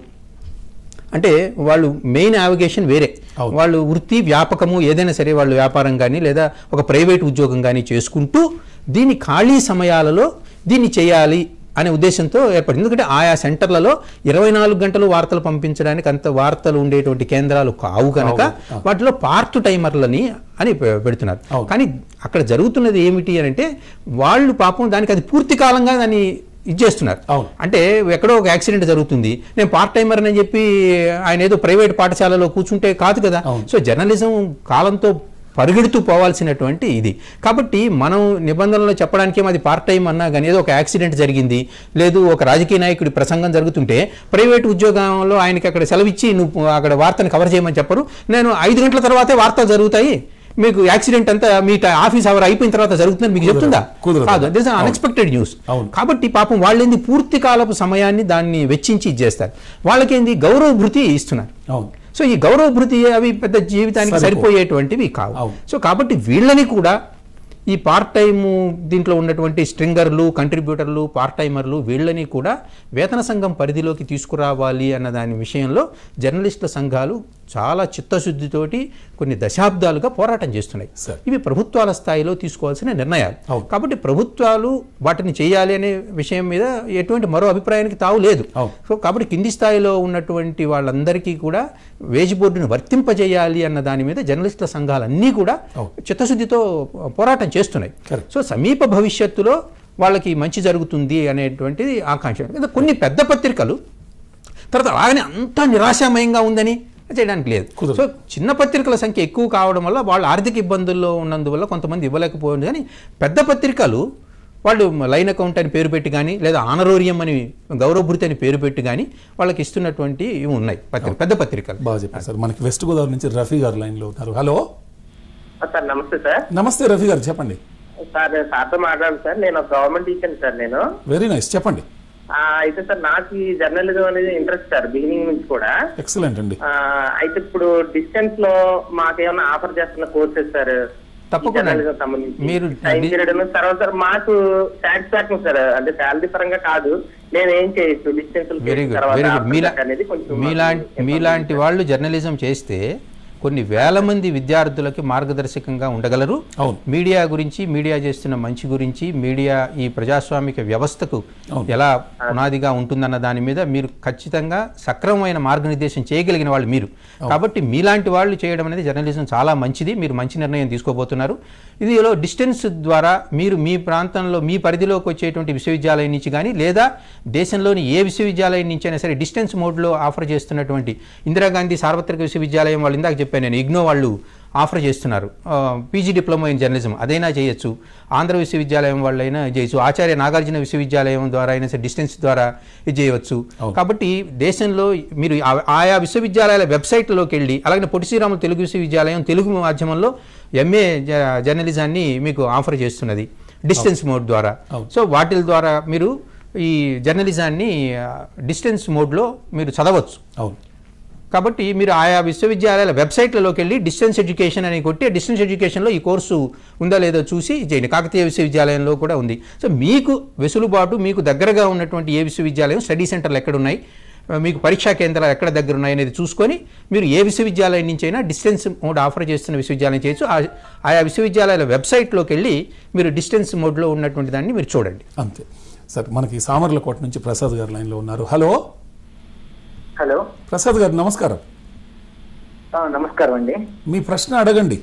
అంటే వాళ్ళు మెయిన్ నావిగేషన్ వేరే అవును. వాళ్ళు వృత్తి వ్యాపకము ఏదైనా సరే వాళ్ళు వ్యాపారం కానీ లేదా ఒక ప్రైవేట్ ఉద్యోగం కానీ చేసుకుంటూ దీన్ని ఖాళీ సమయాలలో దీన్ని చేయాలి అనే ఉద్దేశంతో ఏర్పడింది ఎందుకంటే ఆయా సెంటర్లలో ఇరవై నాలుగు గంటలు వార్తలు పంపించడానికి అంత వార్తలు ఉండేటువంటి కేంద్రాలు కావు కనుక వాటిలో పార్ట్ టైమర్లని అని పె- పెడుతున్నారు అవును. కానీ అక్కడ జరుగుతున్నది ఏమిటి అని అంటే వాళ్ళు పాపం దానికి అది పూర్తి కాలంగా దాన్ని ఇచ్చేస్తున్నారు అవును. అంటే ఎక్కడో ఒక యాక్సిడెంట్ జరుగుతుంది నేను పార్ట్ టైమర్ అని చెప్పి ఆయన ఏదో ప్రైవేట్ పాఠశాలలో కూర్చుంటే కాదు కదా అవును. సో జర్నలిజం కాలంతో పరిగెడుతూ పోవాల్సినటువంటి ఇది కాబట్టి మనం నిబంధనలు చెప్పడానికి అది పార్ట్ టైం అన్నా కానీ ఏదో ఒక యాక్సిడెంట్ జరిగింది లేదు ఒక రాజకీయ నాయకుడి ప్రసంగం జరుగుతుంటే ప్రైవేట్ ఉద్యోగంలో ఆయనకి అక్కడ సెలవిచ్చి నువ్వు అక్కడ వార్తను కవర్ చేయమని చెప్పరు నేను ఐదు గంటల తర్వాతే వార్తలు జరుగుతాయి మీకు యాక్సిడెంట్ అంతా మీ ట- ఆఫీస్ అవర్ అయిపోయిన తర్వాత జరుగుతుందని మీకు చెప్తుందా కుదరదు. కాదు దిస్ అన్ఎక్స్పెక్టెడ్ న్యూస్ అవును. కాబట్టి పాపం వాళ్ళేంది పూర్తి కాలపు సమయాన్ని దాన్ని వెచ్చించి ఇచ్చేస్తారు వాళ్ళకేంది గౌరవ భృతి ఇస్తున్నారు అవును సో ఈ గౌరవ భృతి అవి పెద్ద జీవితానికి సరిపో- సరిపోయేటువంటివి కావు అవును. సో కాబట్టి వీళ్ళని కూడా ఈ పార్ట్ టైం దీంట్లో ఉన్నటువంటి స్ట్రింగర్లు కంట్రిబ్యూటర్లు పార్ట్ టైమర్లు వీళ్ళని కూడా వేతన సంఘం పరిధిలోకి తీసుకురావాలి అన్న దాని విషయంలో జర్నలిస్టుల సంఘాలు చాలా చిత్తశుద్ధితోటి కొన్ని దశాబ్దాలుగా పోరాటం చేస్తున్నాయి సరే. ఇవి ప్రభుత్వాల స్థాయిలో తీసుకోవాల్సిన నిర్ణయాలు అవును. కాబట్టి ప్రభుత్వాలు వాటిని చేయాలి అనే విషయం మీద ఎటువంటి మరో అభిప్రాయానికి తావు లేదు అవును. సో కాబట్టి కింది స్థాయిలో ఉన్నటువంటి వాళ్ళందరికీ కూడా వేజ్ బోర్డును వర్తింపజేయాలి అన్న దాని మీద జర్నలిస్టుల సంఘాలన్నీ కూడా అవును. చిత్తశుద్ధితో పోరాటం చేస్తున్నాయి Correct. సో సమీప భవిష్యత్తులో వాళ్ళకి మంచి జరుగుతుంది అనేటువంటిది ఆకాంక్ష ఇంకా కొన్ని పెద్ద పత్రికలు తర్వాత అలాగనే అంత నిరాశామయంగా ఉందని చేయడానికి లేదు కుదరదు. సో చిన్న పత్రికల సంఖ్య ఎక్కువ కావడం వల్ల వాళ్ళు ఆర్థిక ఇబ్బందుల్లో ఉన్నందువల్ల కొంతమంది ఇవ్వలేకపోయింది కానీ పెద్ద పత్రికలు వాళ్ళు లైన్ అకౌంట్ అని పేరు పెట్టి కానీ లేదా ఆనరోరియం అని గౌరవభృతి అని పేరు పెట్టి కానీ వాళ్ళకి ఇస్తున్నటువంటి ఇవి ఉన్నాయి పత్రిక పెద్ద పత్రికలు బాగా చెప్పారు సార్ మనకి వెస్ట్ గోదావరి నుంచి రఫీ గారు లైన్ లో ఉన్నారు హలో సార్ నమస్తే సార్ నమస్తే రఫీ గారు చెప్పండి సార్ నేను సార్తో మాట్లాడాను సార్ నేను గవర్నమెంట్ టీచర్ సార్ నేను వెరీ నైస్ చెప్పండి ఆ, అయితే సార్ నాకు ఈ జర్నలిజం అనేది ఇంట్రెస్ట్ సార్ బిగినింగ్ నుంచి కూడా ఎక్సలెంట్ అండి ఆ, అయితే ఇప్పుడు డిస్టెన్స్ లో మాకేమైనా ఆఫర్ చేస్తున్న కోర్సెస్ సార్ తప్పకుండా. జర్నలిజం సంబంధించి మీరు టైం డి- పీరియడ్ తర్వాత సార్ మాకు సాటిస్ఫాక్షన్ సార్ అంటే శాలరీ పరంగా కాదు నేను ఏం చేయొచ్చు distance very good very good మీలా మీలాంటి మీలాంటి వాళ్ళు జర్నలిజం చేస్తే కొన్ని వేల మంది విద్యార్థులకి మార్గదర్శకంగా ఉండగలరు అవును. మీడియా గురించి మీడియా చేస్తున్న మంచి గురించి మీడియా ఈ ప్రజాస్వామిక వ్యవస్థకు అవును. ఎలా పునాదిగా ఉంటుందన్న దాని మీద మీరు ఖచ్చితంగా సక్రమమైన మార్గనిర్దేశం చేయగలిగిన వాళ్ళు మీరు కాబట్టి మీలాంటి వాళ్ళు చేయడం అనేది జర్నలిజం చాలా మంచిది మీరు మంచి నిర్ణయం తీసుకోబోతున్నారు ఇదిలో డిస్టెన్స్ ద్వారా మీరు మీ ప్రాంతంలో మీ పరిధిలోకి వచ్చేటువంటి విశ్వవిద్యాలయం నుంచి కానీ లేదా దేశంలోని ఏ విశ్వవిద్యాలయం నుంచి అయినా సరే డిస్టెన్స్ మోడ్లో ఆఫర్ చేస్తున్నటువంటి ఇందిరాగాంధీ సార్వత్రిక విశ్వవిద్యాలయం వాళ్ళు ఇందాక చెప్పాను నేను ఇగ్నో వాళ్ళు ఆఫర్ చేస్తున్నారు పీజీ డిప్లొమా ఇన్ జర్నలిజం అదైనా చేయొచ్చు ఆంధ్ర విశ్వవిద్యాలయం వాళ్ళైనా చేయొచ్చు ఆచార్య నాగార్జున విశ్వవిద్యాలయం ద్వారా అయినా సరే డిస్టెన్స్ ద్వారా ఇది చేయవచ్చు కాబట్టి దేశంలో మీరు ఆ- ఆయా విశ్వవిద్యాలయాల వెబ్సైట్లలోకి వెళ్ళి అలాగే పొట్టి శ్రీరాములు తెలుగు విశ్వవిద్యాలయం తెలుగు మాధ్యమంలో ఎంఏ జర్నలిజాన్ని మీకు ఆఫర్ చేస్తున్నది డిస్టెన్స్ మోడ్ ద్వారా సో వాటిల ద్వారా మీరు ఈ జర్నలిజాన్ని డిస్టెన్స్ మోడ్లో మీరు చదవచ్చు అవును కాబట్టి మీరు ఆయా విశ్వవిద్యాలయాల వెబ్సైట్లలోకి వెళ్ళి డిస్టెన్స్ ఎడ్యుకేషన్ అని కొట్టి డిస్టెన్స్ ఎడ్యుకేషన్లో ఈ కోర్సు ఉందా లేదో చూసి చేయండి కాకతీయ విశ్వవిద్యాలయంలో కూడా ఉంది సో మీకు వెసులుబాటు మీకు దగ్గరగా ఉన్నటువంటి ఏ విశ్వవిద్యాలయం స్టడీ సెంటర్లు ఎక్కడ ఉన్నాయి ఆ, మీకు పరీక్షా కేంద్రాలు ఎక్కడ దగ్గర ఉన్నాయి అనేది చూసుకొని మీరు ఏ విశ్వవిద్యాలయం నుంచి అయినా డిస్టెన్స్ మోడ్ ఆఫర్ చేస్తున్న విశ్వవిద్యాలయం చేయొచ్చు ఆ- ఆయా విశ్వవిద్యాలయాల వెబ్సైట్లోకి వెళ్ళి మీరు డిస్టెన్స్ మోడ్లో ఉన్నటువంటి దాన్ని మీరు చూడండి అంతే సార్ మనకి సామర్లకోట నుంచి ప్రసాద్ గారు లైన్ లో ఉన్నారు హలో హలో ప్రసాద్ గారు నమస్కారం నమస్కారం అండి మీ ప్రశ్న అడగండి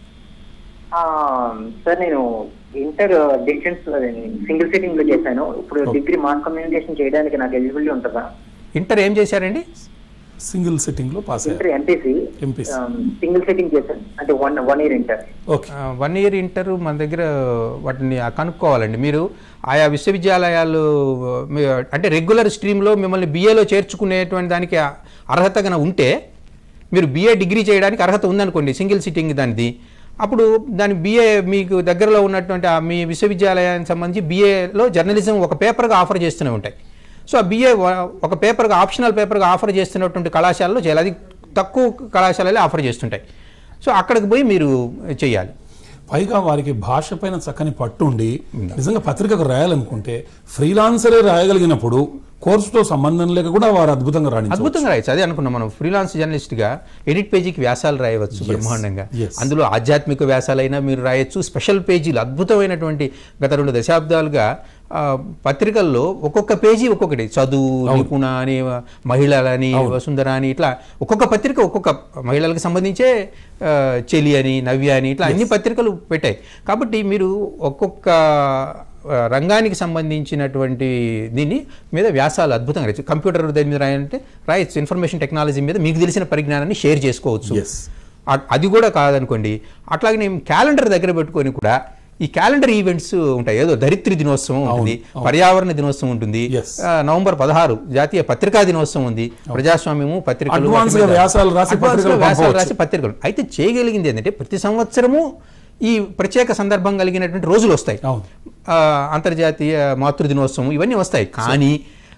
సార్ నేను ఇంటర్ డిస్టెన్స్ సింగిల్ సిట్టింగ్ లో చేశాను ఇప్పుడు డిగ్రీ మాస్ కమ్యూనికేషన్ చేయడానికి నాకు ఎలిజిబిలిటీ ఉంటుందా ఇంటర్ ఏం చేశారండి సింగిల్ సిట్టింగ్ లో పాస్ అయ్యారు inter MPC MPC. Single sitting చేశాను అంటే one one year inter okay one year inter మన దగ్గర వాటిని కనుక్కోవాలండి మీరు ఆయా విశ్వవిద్యాలయాలు మీ- అంటే రెగ్యులర్ స్ట్రీమ్లో మిమ్మల్ని బీఏలో చేర్చుకునేటువంటి దానికి అర్హత కనుక ఉంటే మీరు బీఏ డిగ్రీ చేయడానికి అర్హత ఉందనుకోండి సింగిల్ సిట్టింగ్ దానిది అప్పుడు దాని బీఏ మీకు దగ్గరలో ఉన్నటువంటి ఆ మీ విశ్వవిద్యాలయానికి సంబంధించి బీఏలో జర్నలిజం ఒక పేపర్గా ఆఫర్ చేస్తూనే ఉంటాయి సో ఆ బీఏ ఒక పేపర్గా ఆప్షనల్ పేపర్గా ఆఫర్ చేస్తున్నటువంటి కళాశాలలో చేయాలి అది తక్కువ కళాశాలలో ఆఫర్ చేస్తుంటాయి సో అక్కడికి పోయి మీరు చేయాలి పైగా వారికి భాష పైన చక్కని పట్టు ఉండి నిజంగా పత్రికకు రాయాలనుకుంటే ఫ్రీలాన్సరే రాయగలిగినప్పుడు కోర్సుతో సంబంధం లేక కూడా వారు అద్భుతంగా రాణించవచ్చు అద్భుతంగా రాయొచ్చు అదే అనుకున్నాం మనం ఫ్రీలాన్స్ జర్నలిస్ట్గా ఎడిట్ పేజీకి వ్యాసాలు రాయవచ్చు బ్రహ్మాండంగా yes. అందులో ఆధ్యాత్మిక వ్యాసాలైనా మీరు రాయొచ్చు స్పెషల్ పేజీలు అద్భుతమైనటువంటి గత రెండు దశాబ్దాలుగా ఆ, పత్రికల్లో ఒక్కొక్క పేజీ ఒక్కొక్కటి చదువు నిపుణ అని మహిళలని వసుంధర అని ఇట్లా ఒక్కొక్క పత్రిక ఒక్కొక్క మహిళలకు సంబంధించే ఆ, చెలి అని నవ్య అని ఇట్లా అన్ని పత్రికలు పెట్టాయి కాబట్టి మీరు ఒక్కొక్క ఆ, రంగానికి సంబంధించినటువంటి దీన్ని మీద వ్యాసాలు అద్భుతంగా రాయొచ్చు కంప్యూటర్ దాని మీద రాయాలంటే రాయొచ్చు ఇన్ఫర్మేషన్ టెక్నాలజీ మీద మీకు తెలిసిన పరిజ్ఞానాన్ని షేర్ చేసుకోవచ్చు Yes. అ- అది కూడా కాదనుకోండి అట్లాగే నేను క్యాలెండర్ దగ్గర పెట్టుకొని కూడా ఈ క్యాలెండర్ ఈవెంట్స్ ఉంటాయి ఏదో ధరిత్రి దినోత్సవం ఉంటుంది పర్యావరణ దినోత్సవం ఉంటుంది Yes. ఆ, నవంబర్ పదహారు జాతీయ పత్రికా దినోత్సవం ఉంది ప్రజాస్వామ్యము పత్రికలు Advance వాటి గా మీద- వ్యాసాలు రాసి Advance గా పత్రికలు వ్యాసాలు పంపవచ్చు. రాసి పత్రికలు అయితే చేయగలిగింది ఏంటంటే ప్రతి సంవత్సరము ఈ ప్రత్యేక సందర్భం కలిగినటువంటి రోజులు వస్తాయి అవును. ఆ, అంతర్జాతీయ మాతృ దినోత్సవం ఇవన్నీ వస్తాయి కానీ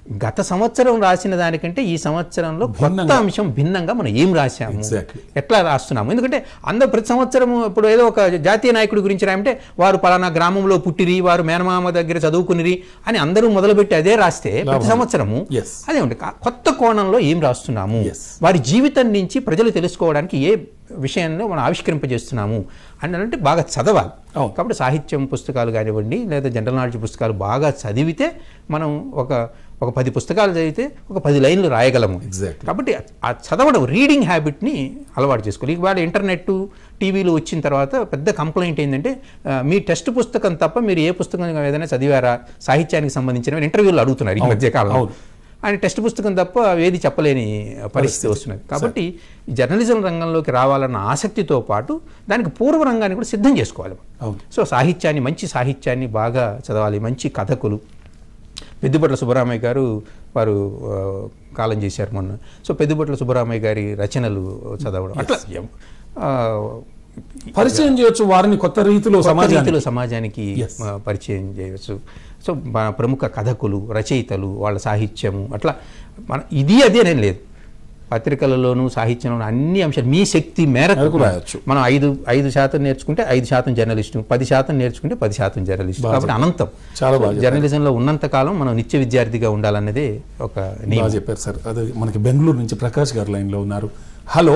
గత సంవత్సరం రాసిన దానికంటే ఈ సంవత్సరంలో కొత్త భిన్నంగా. అంశం భిన్నంగా మనం ఏం రాశాము Exactly. ఎట్లా రాస్తున్నాము ఎందుకంటే అందరూ ప్రతి సంవత్సరం ఇప్పుడు ఏదో ఒక జాతీయ నాయకుడి గురించి రాయంటే వారు పలానా గ్రామంలో పుట్టిరి వారు మేనమామ దగ్గర చదువుకునిరి అని అందరూ మొదలుపెట్టి అదే రాస్తే ప్రతి లాభం. సంవత్సరము Yes. అదే ఉంటుంది కా- కొత్త కోణంలో ఏం రాస్తున్నాము Yes. వారి జీవితం నుంచి ప్రజలు తెలుసుకోవడానికి ఏ విషయంలో మనం ఆవిష్కరింపజేస్తున్నాము అని అంటే బాగా చదవాలి అవును. కాబట్టి సాహిత్యం పుస్తకాలు కానివ్వండి లేదా జనరల్ నాలెడ్జ్ పుస్తకాలు బాగా చదివితే మనం ఒక ఒక పది పుస్తకాలు చదివితే ఒక పది లైన్లు రాయగలము Exactly. కాబట్టి ఆ చదవడం రీడింగ్ హ్యాబిట్ని అలవాటు చేసుకోవాలి ఇవాళ ఇంటర్నెట్ టీవీలు వచ్చిన తర్వాత పెద్ద కంప్లైంట్ ఏంటంటే ఆ, మీ టెక్స్ట్ పుస్తకం తప్ప మీరు ఏ పుస్తకం ఏదైనా చదివారా సాహిత్యానికి సంబంధించిన ఇంటర్వ్యూలు అడుగుతున్నారు ఈ అవును, మధ్య కాలంలో అవును. ఆయన టెక్స్ట్ పుస్తకం తప్ప ఏది చెప్పలేని పరిస్థితి వస్తున్నది కాబట్టి ఈ జర్నలిజం రంగంలోకి రావాలన్న ఆసక్తితో పాటు దానికి పూర్వ రంగాన్ని కూడా సిద్ధం చేసుకోవాలి అవును. సో సాహిత్యాన్ని మంచి సాహిత్యాన్ని బాగా చదవాలి మంచి కథకులు పెద్దిపట్ల సుబ్బరామయ్య గారు వారు ఆ, కాలం చేశారు మొన్న సో పెద్దిపట్ల సుబ్బరామయ్య గారి రచనలు చదవడం అట్లా ఎం- ఆ, పరిచయం చేయొచ్చు వారిని కొత్త రీతిలో కొత్త సమాజానికి రీతిలో సమాజానికి Yes. ఆ, పరిచయం చేయవచ్చు సో మన ప్రముఖ కథకులు రచయితలు వాళ్ళ సాహిత్యము అట్లా మన ఇది అదేనేం లేదు పత్రికలలోను సాహిత్యంలోను అన్ని అంశాలు మీ శక్తి మేరకు మేరకు రాయొచ్చు. మనం ఐదు ఐదు శాతం నేర్చుకుంటే ఐదు శాతం జర్నలిస్టు పది శాతం నేర్చుకుంటే పది శాతం జర్నలిస్టు బాగా కాబట్టి అనంతం చాలా బాగా చెప్పారు. జర్నలిజంలో ఉన్నంత కాలం మనం నిత్య విద్యార్థిగా ఉండాలన్నదే ఒక బాగా నియమం చెప్పారు సార్ అదే మనకి బెంగళూరు నుంచి ప్రకాష్ గారు లైన్ లో ఉన్నారు హలో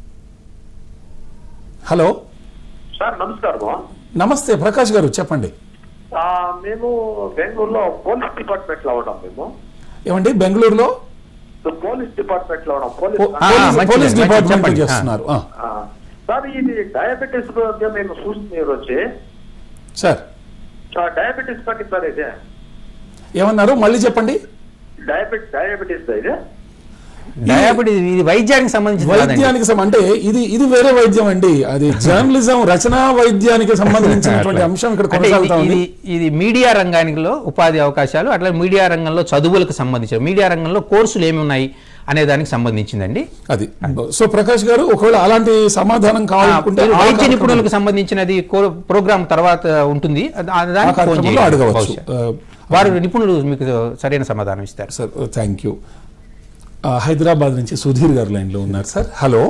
హలో సార్ నమస్కారం నమస్తే ప్రకాష్ గారు చెప్పండి ఆ, మేము బెంగళూరులో పోలీస్ డిపార్ట్మెంట్ లో ఉన్నాం మేము ఏమండి బెంగళూరులో పోలీస్ డిపార్ట్మెంట్ లో ఉన్నాం పో- పోలీస్ ఆ, పోలీస్- మంచిది, పోలీస్ మంచిది, డిపార్ట్మెంట్ చెప్పండి. చేస్తున్నారు ఆ, ఆ, సార్ ఇది డయాబెటీస్ గురించి మేము చూస్తున్నారు వచ్చి సార్ ఆ, డయాబెటీస్ పట్టి సార్ ఇది ఏమన్నారు మళ్ళీ చెప్పండి డయాబెట్ డయాబెటీస్ ఇది డయాబెటీస్ ఇది వైద్యానికి సంబంధించి వైద్యానికి సం- అంటే ఇది ఇది వేరే వైద్యం అండి అది జర్నలిజం రచనా వైద్యానికి సంబంధించినటువంటి అంశం ఇక్కడ అంటే ఇది- కొనసాగుతా ఉంది ఇది ఇది మీడియా రంగానికిలో ఉపాధి అవకాశాలు అట్లా మీడియా రంగంలో చదువులకు సంబంధించిన మీడియా రంగంలో కోర్సులు ఏమి ఉన్నాయి అనే దానికి సంబంధించిందండి అది సో ప్రకాష్ గారు ఒకవేళ అలాంటి సమాధానం కావాలనుకుంటే మీరు ఆ వైద్య కార్యక్రమం- నిపుణులకు సంబంధించినది కో- ప్రోగ్రామ్ తర్వాత ఉంటుంది అది- ఆ ఆ దానికి ఫోన్ కార్యక్రమంలో చేయండి అడగవచ్చు బహుశా. వారు నిపుణులు మీకు సరైన సమాధానం ఇస్తారు సార్ థ్యాంక్ యూ హైదరాబాద్ నుంచి సుధీర్ గారు లైన్ లో ఉన్నారు సార్ హలో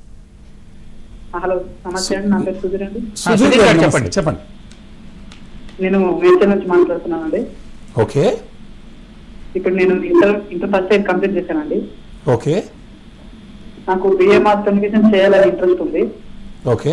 హలో నమస్తే అండి నా పేరు సుధీర్ అండి సుధీర్ సుధీర్ గారు గారు నమస్తే. చెప్పండి. చెప్పండి నేను మేడ్చల్ నుంచి మాట్లాడుతున్నానండి ఓకే ఇప్పుడు నేను inter inter first year complete చేశానండి ఓకే నాకు బిఏ మాస్ కమ్యూనికేషన్ చేయాలని ఇంట్రెస్ట్ ఉంది ఓకే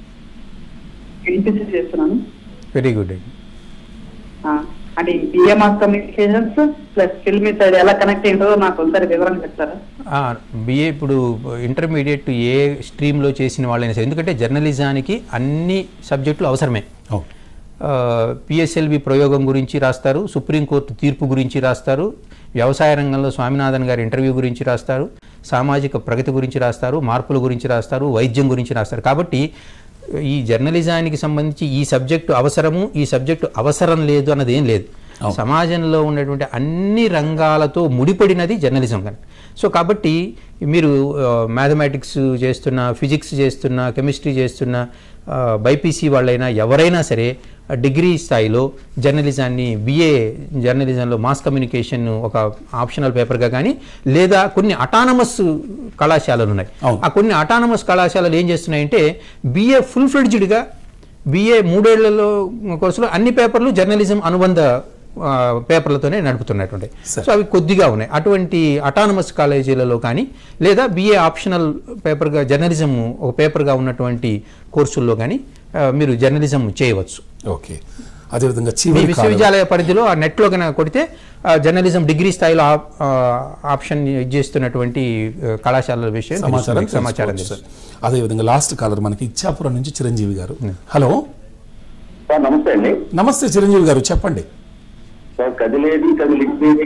ఎంపీసీ చేస్తున్నాను వెరీ గుడ్ అండి ఆ, అంటే BA mass communications plus film side ఎలా కనెక్ట్ అయిందో నాకు ఒకసారి వివరణ చెప్తారా బిఏ ఇప్పుడు ఇంటర్మీడియట్ ఏ స్ట్రీమ్లో చేసిన వాళ్ళైనా సరే ఎందుకంటే జర్నలిజానికి అన్ని సబ్జెక్టులు అవసరమే అవును పిఎస్ఎల్వి ప్రయోగం గురించి రాస్తారు సుప్రీంకోర్టు తీర్పు గురించి రాస్తారు వ్యవసాయ రంగంలో స్వామినాథన్ గారి ఇంటర్వ్యూ గురించి రాస్తారు సామాజిక ప్రగతి గురించి రాస్తారు మార్పుల గురించి రాస్తారు వైద్యం గురించి రాస్తారు కాబట్టి ఈ జర్నలిజానికి సంబంధించి ఈ సబ్జెక్టు అవసరము ఈ సబ్జెక్టు అవసరం లేదు అన్నది ఏం లేదు అవును. సమాజంలో ఉన్నటువంటి అన్ని రంగాలతో ముడిపడినది జర్నలిజం కనుక సో కాబట్టి మీరు మ్యాథమెటిక్స్ చేస్తున్న ఫిజిక్స్ చేస్తున్న కెమిస్ట్రీ చేస్తున్న బైపీసీ వాళ్ళైనా ఎవరైనా సరే ఆ, డిగ్రీ స్థాయిలో జర్నలిజాన్ని బిఏ జర్నలిజంలో మాస్ కమ్యూనికేషన్ ఒక ఆప్షనల్ పేపర్గా కానీ లేదా కొన్ని అటానమస్ కళాశాలలు ఉన్నాయి అవును. ఆ కొన్ని అటానమస్ కళాశాలలు ఏం చేస్తున్నాయంటే బిఏ ఫుల్ ఫ్లెడ్జ్డ్గా బిఏ మూడేళ్లలో కోర్సులో అన్ని పేపర్లు జర్నలిజం అనుబంధ ఆ, పేపర్లతోనే నడుపుతున్నటువంటి సరే. సో అవి కొద్దిగా ఉన్నాయి అటువంటి అటానమస్ కాలేజీలలో కానీ లేదా బిఏ ఆప్షనల్ పేపర్గా జర్నలిజం ఒక పేపర్గా ఉన్నటువంటి కోర్సుల్లో కానీ ఆ, మీరు జర్నలిజం చేయవచ్చు ఓకే అదేవిధంగా మీ చివరి కాలం విశ్వవిద్యాలయ పరిధిలో ఆ నెట్లో కనుక కొడితే ఆ, జర్నలిజం డిగ్రీ స్థాయిలో ఆ- ఆ, ఆప్షన్ ఇచ్చేస్తున్నటువంటి ఆ, కళాశాలల విషయం సమాచారం తెలుస్తుంది. సమాచారం తెలుసుకోవచ్చు తెలుస్తుంది. సార్. అదేవిధంగా లాస్ట్ కాలర్ మనకి ఇచ్చాపురం నుంచి చిరంజీవి గారు హలో సార్ నమస్తే అండి నమస్తే చిరంజీవి గారు చెప్పండి సార్ కదిలేది కదిలించేది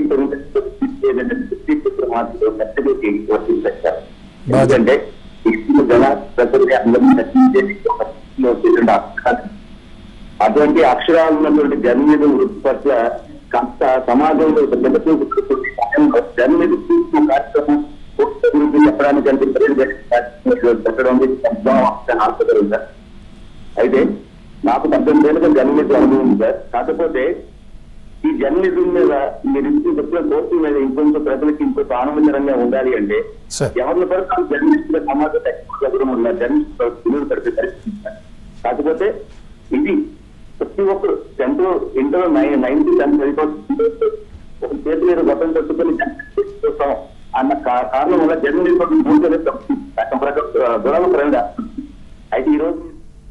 కదిలేది వర్తించారు సార్ ఎందుకంటే ఇప్పుడు జన ప్రజల్ని అందరినీ నచ్చించేది ఒక స్థితిలో వచ్చేటువంటి అక్షరాలు. అటువంటి అక్షరాలు ఉన్నటువంటి జర్నలిజం వృత్తి పట్ల కాస్త సమాజంలో ఒక మెలకువలు పెట్టుకునే సమయంలో జర్నలిజం కార్యక్రమం పూర్తి గురించి చెప్పడానికంటే ప్రజలు పెట్టడం అనేది సంభవం ఆశపడదు సార్ అయితే నాకు పద్దెనిమిది ఏళ్ళుగా జర్నలిజం అనుభవం ఉంది సార్ కాకపోతే ఈ జర్నలిజం మీద మీరు ఇచ్చిన చెప్పిన కోర్సు మీద ఇంకొంచెం ప్రజలకి ఇంకొంచెం ఆనందకరంగా ఉండాలి అంటే Sir. ఎవరిని పడితే జర్నలిస్ట్ గా సమాజం ఎక్కువ ఎదురు ఉన్న జర్నలిస్ట్ విలువలు పడితే పరిస్థితి సార్. కాకపోతే ఇది ప్రతి ఒక్కరు tenth inter nine ninth tenth అయిపోతుంది ఒక చేతి మీద గొప్పం పెట్టుకుని జర్నలిస్ట్ చూస్తాం అన్న కా- కారణం వల్ల జర్నలిస్ట్ మూడు రకం ప్రకారం దురాభిప్రాయం అయితే ఈ రోజు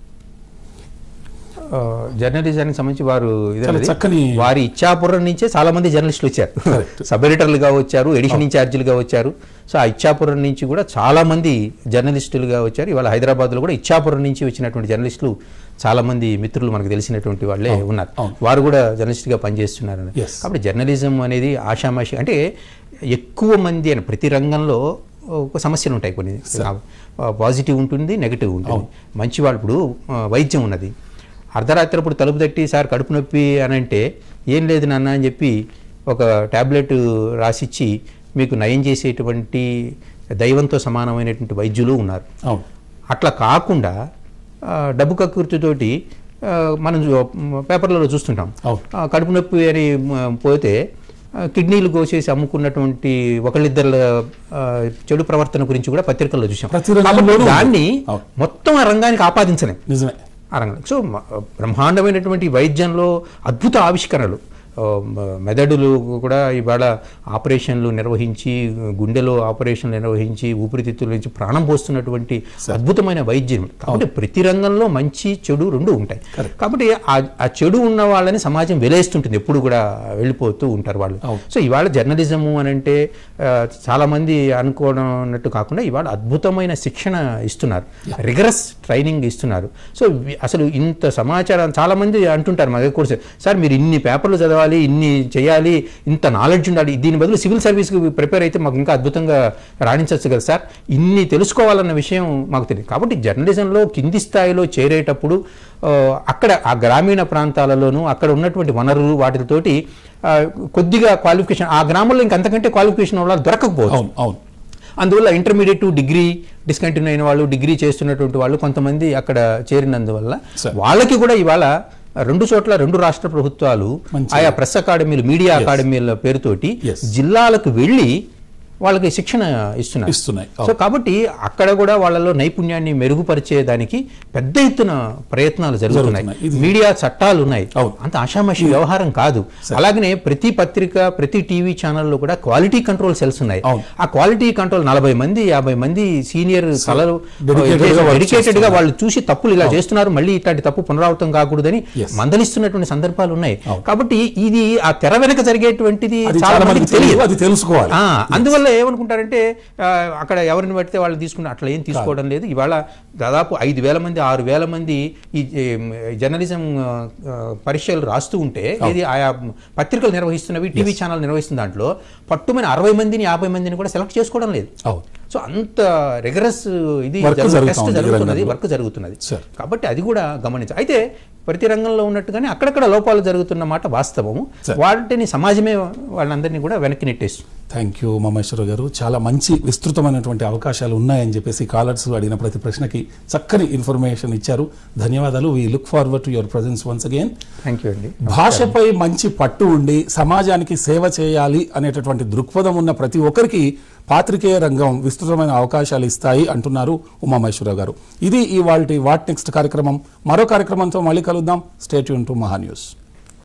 ఆ, జర్నలిజానికి సంబంధించి వారు ఇదన్నది, చక్కని- వారి ఇచ్చాపురం నుంచే చాలా మంది జర్నలిస్టులు వచ్చారు Correct. సబ్ ఎడిటర్లుగా వచ్చారు ఎడిషన్ ఇన్ఛార్జీలుగా వచ్చారు సో ఆ ఇచ్చాపురం నుంచి కూడా చాలా మంది జర్నలిస్టులుగా వచ్చారు ఇవాళ హైదరాబాద్లో కూడా ఇచ్చాపురం నుంచి వచ్చినటువంటి జర్నలిస్టులు చాలా మంది మిత్రులు మనకు తెలిసినటువంటి వాళ్ళే ఉన్నారు అవును. వారు కూడా జర్నలిస్ట్గా పనిచేస్తున్నారు Yes. కాబట్టి జర్నలిజం అనేది ఆషామాషి అంటే ఎక్కువ మంది అని ప్రతి రంగంలో ఒక సమస్యలు ఉంటాయి కొన్ని పాజిటివ్ ఉంటుంది నెగిటివ్ ఉంటుంది మంచి వాళ్ళు ఇప్పుడు ఆ, వైద్యం ఉన్నది అర్ధరాత్రి అప్పుడు తలుపు తట్టి సార్ కడుపు నొప్పి అని అంటే ఏం లేదు నాన్న అని చెప్పి ఒక ట్యాబ్లెట్ రాసిచ్చి మీకు నయం చేసేటువంటి దైవంతో సమానమైనటువంటి వైద్యులు ఉన్నారు అవును అట్లా కాకుండా ఆ, డబ్బు కకృతితోటి ఆ, మనం చూ- పేపర్లలో చూస్తుంటాం అవును. ఆ, కడుపు నొప్పి అని మ, పోతే ఆ, కిడ్నీలు కోసేసి అమ్ముకున్నటువంటి ఒకళ్ళిద్దరు ఆ, చెడు ప్రవర్తన గురించి కూడా పత్రికల్లో చూసాం ప్రతి రంగంలోనూ కాబట్టి ఉంది. దాన్ని అవును. మొత్తం ఆ రంగానికి ఆపాదించలేం నిజమే ఆ రంగంలో సో మ- బ్రహ్మాండమైనటువంటి వైద్యంలో అద్భుత ఆవిష్కరణలు ఆ, మ- మెదడులు కూడా ఇవాళ ఆపరేషన్లు నిర్వహించి గుండెలో ఆపరేషన్లు నిర్వహించి ఊపిరితిత్తుల నుంచి ప్రాణం పోస్తున్నటువంటి అద్భుతమైన వైద్యం కాబట్టి ప్రతి రంగంలో మంచి చెడు రెండు ఉంటాయి కాబట్టి ఆ ఆ చెడు ఉన్న వాళ్ళని సమాజం వెలేస్తుంటుంది ఎప్పుడు కూడా వెళ్ళిపోతూ ఉంటారు వాళ్ళు అవును. సో ఇవాళ జర్నలిజము అని అంటే ఆ, చాలా మంది అనుకోవడం అన్నట్టు కాకుండా ఇవాళ అద్భుతమైన శిక్షణ ఇస్తున్నారు రిగరస్ ట్రైనింగ్ ఇస్తున్నారు సో వి- అసలు ఇంత సమాచారం చాలా మంది అంటుంటారు మా దగ్గర కోర్సు సార్ మీరు ఇన్ని పేపర్లు చదవాలి ఇన్ని చేయాలి ఇంత నాలెడ్జ్ ఉండాలి దీని బదులు సివిల్ సర్వీస్కి ప్రిపేర్ అయితే మాకు ఇంకా అద్భుతంగా రాణించవచ్చు కదా సార్ ఇన్ని తెలుసుకోవాలన్న విషయం మాకు తెలియదు కాబట్టి జర్నలిజంలో కింది స్థాయిలో చేరేటప్పుడు ఆ, అక్కడ ఆ గ్రామీణ ప్రాంతాలలోనూ అక్కడ ఉన్నటువంటి వనరులు వాటితోటి ఆ, కొద్దిగా క్వాలిఫికేషన్ ఆ గ్రామంలో ఇంకంతకంటే క్వాలిఫికేషన్ వాళ్ళు దొరకకపోవచ్చు అవును అవును అందువల్ల ఇంటర్మీడియట్ టు డిగ్రీ డిస్కంటిన్యూ అయిన వాళ్ళు డిగ్రీ చేస్తున్నటువంటి వాళ్ళు కొంతమంది అక్కడ చేరినందువల్ల Sir. వాళ్ళకి కూడా ఇవాళ రెండు చోట్ల రెండు రాష్ట్ర ప్రభుత్వాలు మంచి- ఆయా ప్రెస్ అకాడమీలు మీడియా అకాడమీల పేరుతోటి Yes. జిల్లాలకు వెళ్ళి వాళ్ళకి శిక్షణ ఇస్తున్నారు ఇస్తున్నాయి. సో కాబట్టి అక్కడ కూడా వాళ్ళలో నైపుణ్యాన్ని మెరుగుపరిచేదానికి పెద్ద ఎత్తున ప్రయత్నాలు జరుగుతున్నాయి జరుగుతున్నాయి. ఇది- మీడియా చట్టాలు ఉన్నాయి అవును. అంత ఆషామాషి వ్యవహారం కాదు అలాగనే ప్రతి పత్రిక ప్రతి టీవీ ఛానల్లో కూడా క్వాలిటీ కంట్రోల్ సెల్స్ ఉన్నాయి అవును. ఆ క్వాలిటీ కంట్రోల్ నలభై మంది యాభై మంది సీనియర్ కలలు dedicated గా work డెడికేటెడ్ గా చేస్తున్నారు. వాళ్ళు చూసి తప్పులు ఇలా చేస్తున్నారు మళ్ళీ ఇట్లాంటి తప్పు పునరావృతం కాకూడదని Yes. మందలిస్తున్నటువంటి సందర్భాలు ఉన్నాయి అవును. కాబట్టి ఇది ఆ తెర వెనక జరిగేటువంటిది అది చాలా చాలా మందికి మందికి తెలియదు తెలియదు అది తెలుసుకోవాలి ఆ, అందువల్ల ఏమనుకుంటారంటే ఆ, అక్కడ ఎవరిని పడితే వాళ్ళు తీసుకుంటారు అట్లా ఏం తీసుకోవడం లేదు ఇవాళ దాదాపు ఐదు వేల మంది ఆరు వేల మంది ఈ ఏం, జర్నలిజం ఆ, ఆ, పరీక్షలు రాస్తూ ఉంటే ఇది ఆయా పత్రికలు నిర్వహిస్తున్నవి టీవీ ఛానల్ నిర్వహిస్తున్న దాంట్లో పట్టుమైన అరవై మందిని యాభై మందిని కూడా సెలెక్ట్ చేసుకోవడం లేదు అవును సో అంత రిగరస్ ఇది Work జరుగు- జరుగుతా టెస్ట్ ఉంది ఈ జరుగుతున్నది రంగంలో. వర్క్ జరుగుతున్నది Sure. కాబట్టి అది కూడా గమనించాలి అయితే ప్రతి రంగంలో ఉన్నట్టుగానే అక్కడక్కడ లోపాలు జరుగుతున్న మాట వాస్తవము Sure. వాటిని సమాజమే వాళ్ళందరినీ కూడా వెనక్కి నెట్టేస్తుంది థ్యాంక్ యూ మమేశ్వర గారు చాలా మంచి విస్తృతమైనటువంటి అవకాశాలు ఉన్నాయని చెప్పేసి కాలర్స్ అడిగిన ప్రతి ప్రశ్నకి చక్కని ఇన్ఫర్మేషన్ ఇచ్చారు ధన్యవాదాలు we look forward to your presence once again thank you అండి భాషపై మంచి పట్టు ఉండి సమాజానికి సేవ చేయాలి అనేటటువంటి దృక్పథం ఉన్న ప్రతి ఒక్కరికి పాత్రికేయ రంగం విస్తృతమైన అవకాశాలు ఇస్తాయి అంటున్నారు ఉమామహేశ్వరరావు గారు ఇది ఈ వాళ్ళ వాట్ నెక్స్ట్ కార్యక్రమం మరో కార్యక్రమంతో మళ్ళీ కలుద్దాం స్టేట్ యూన్ టు మహా న్యూస్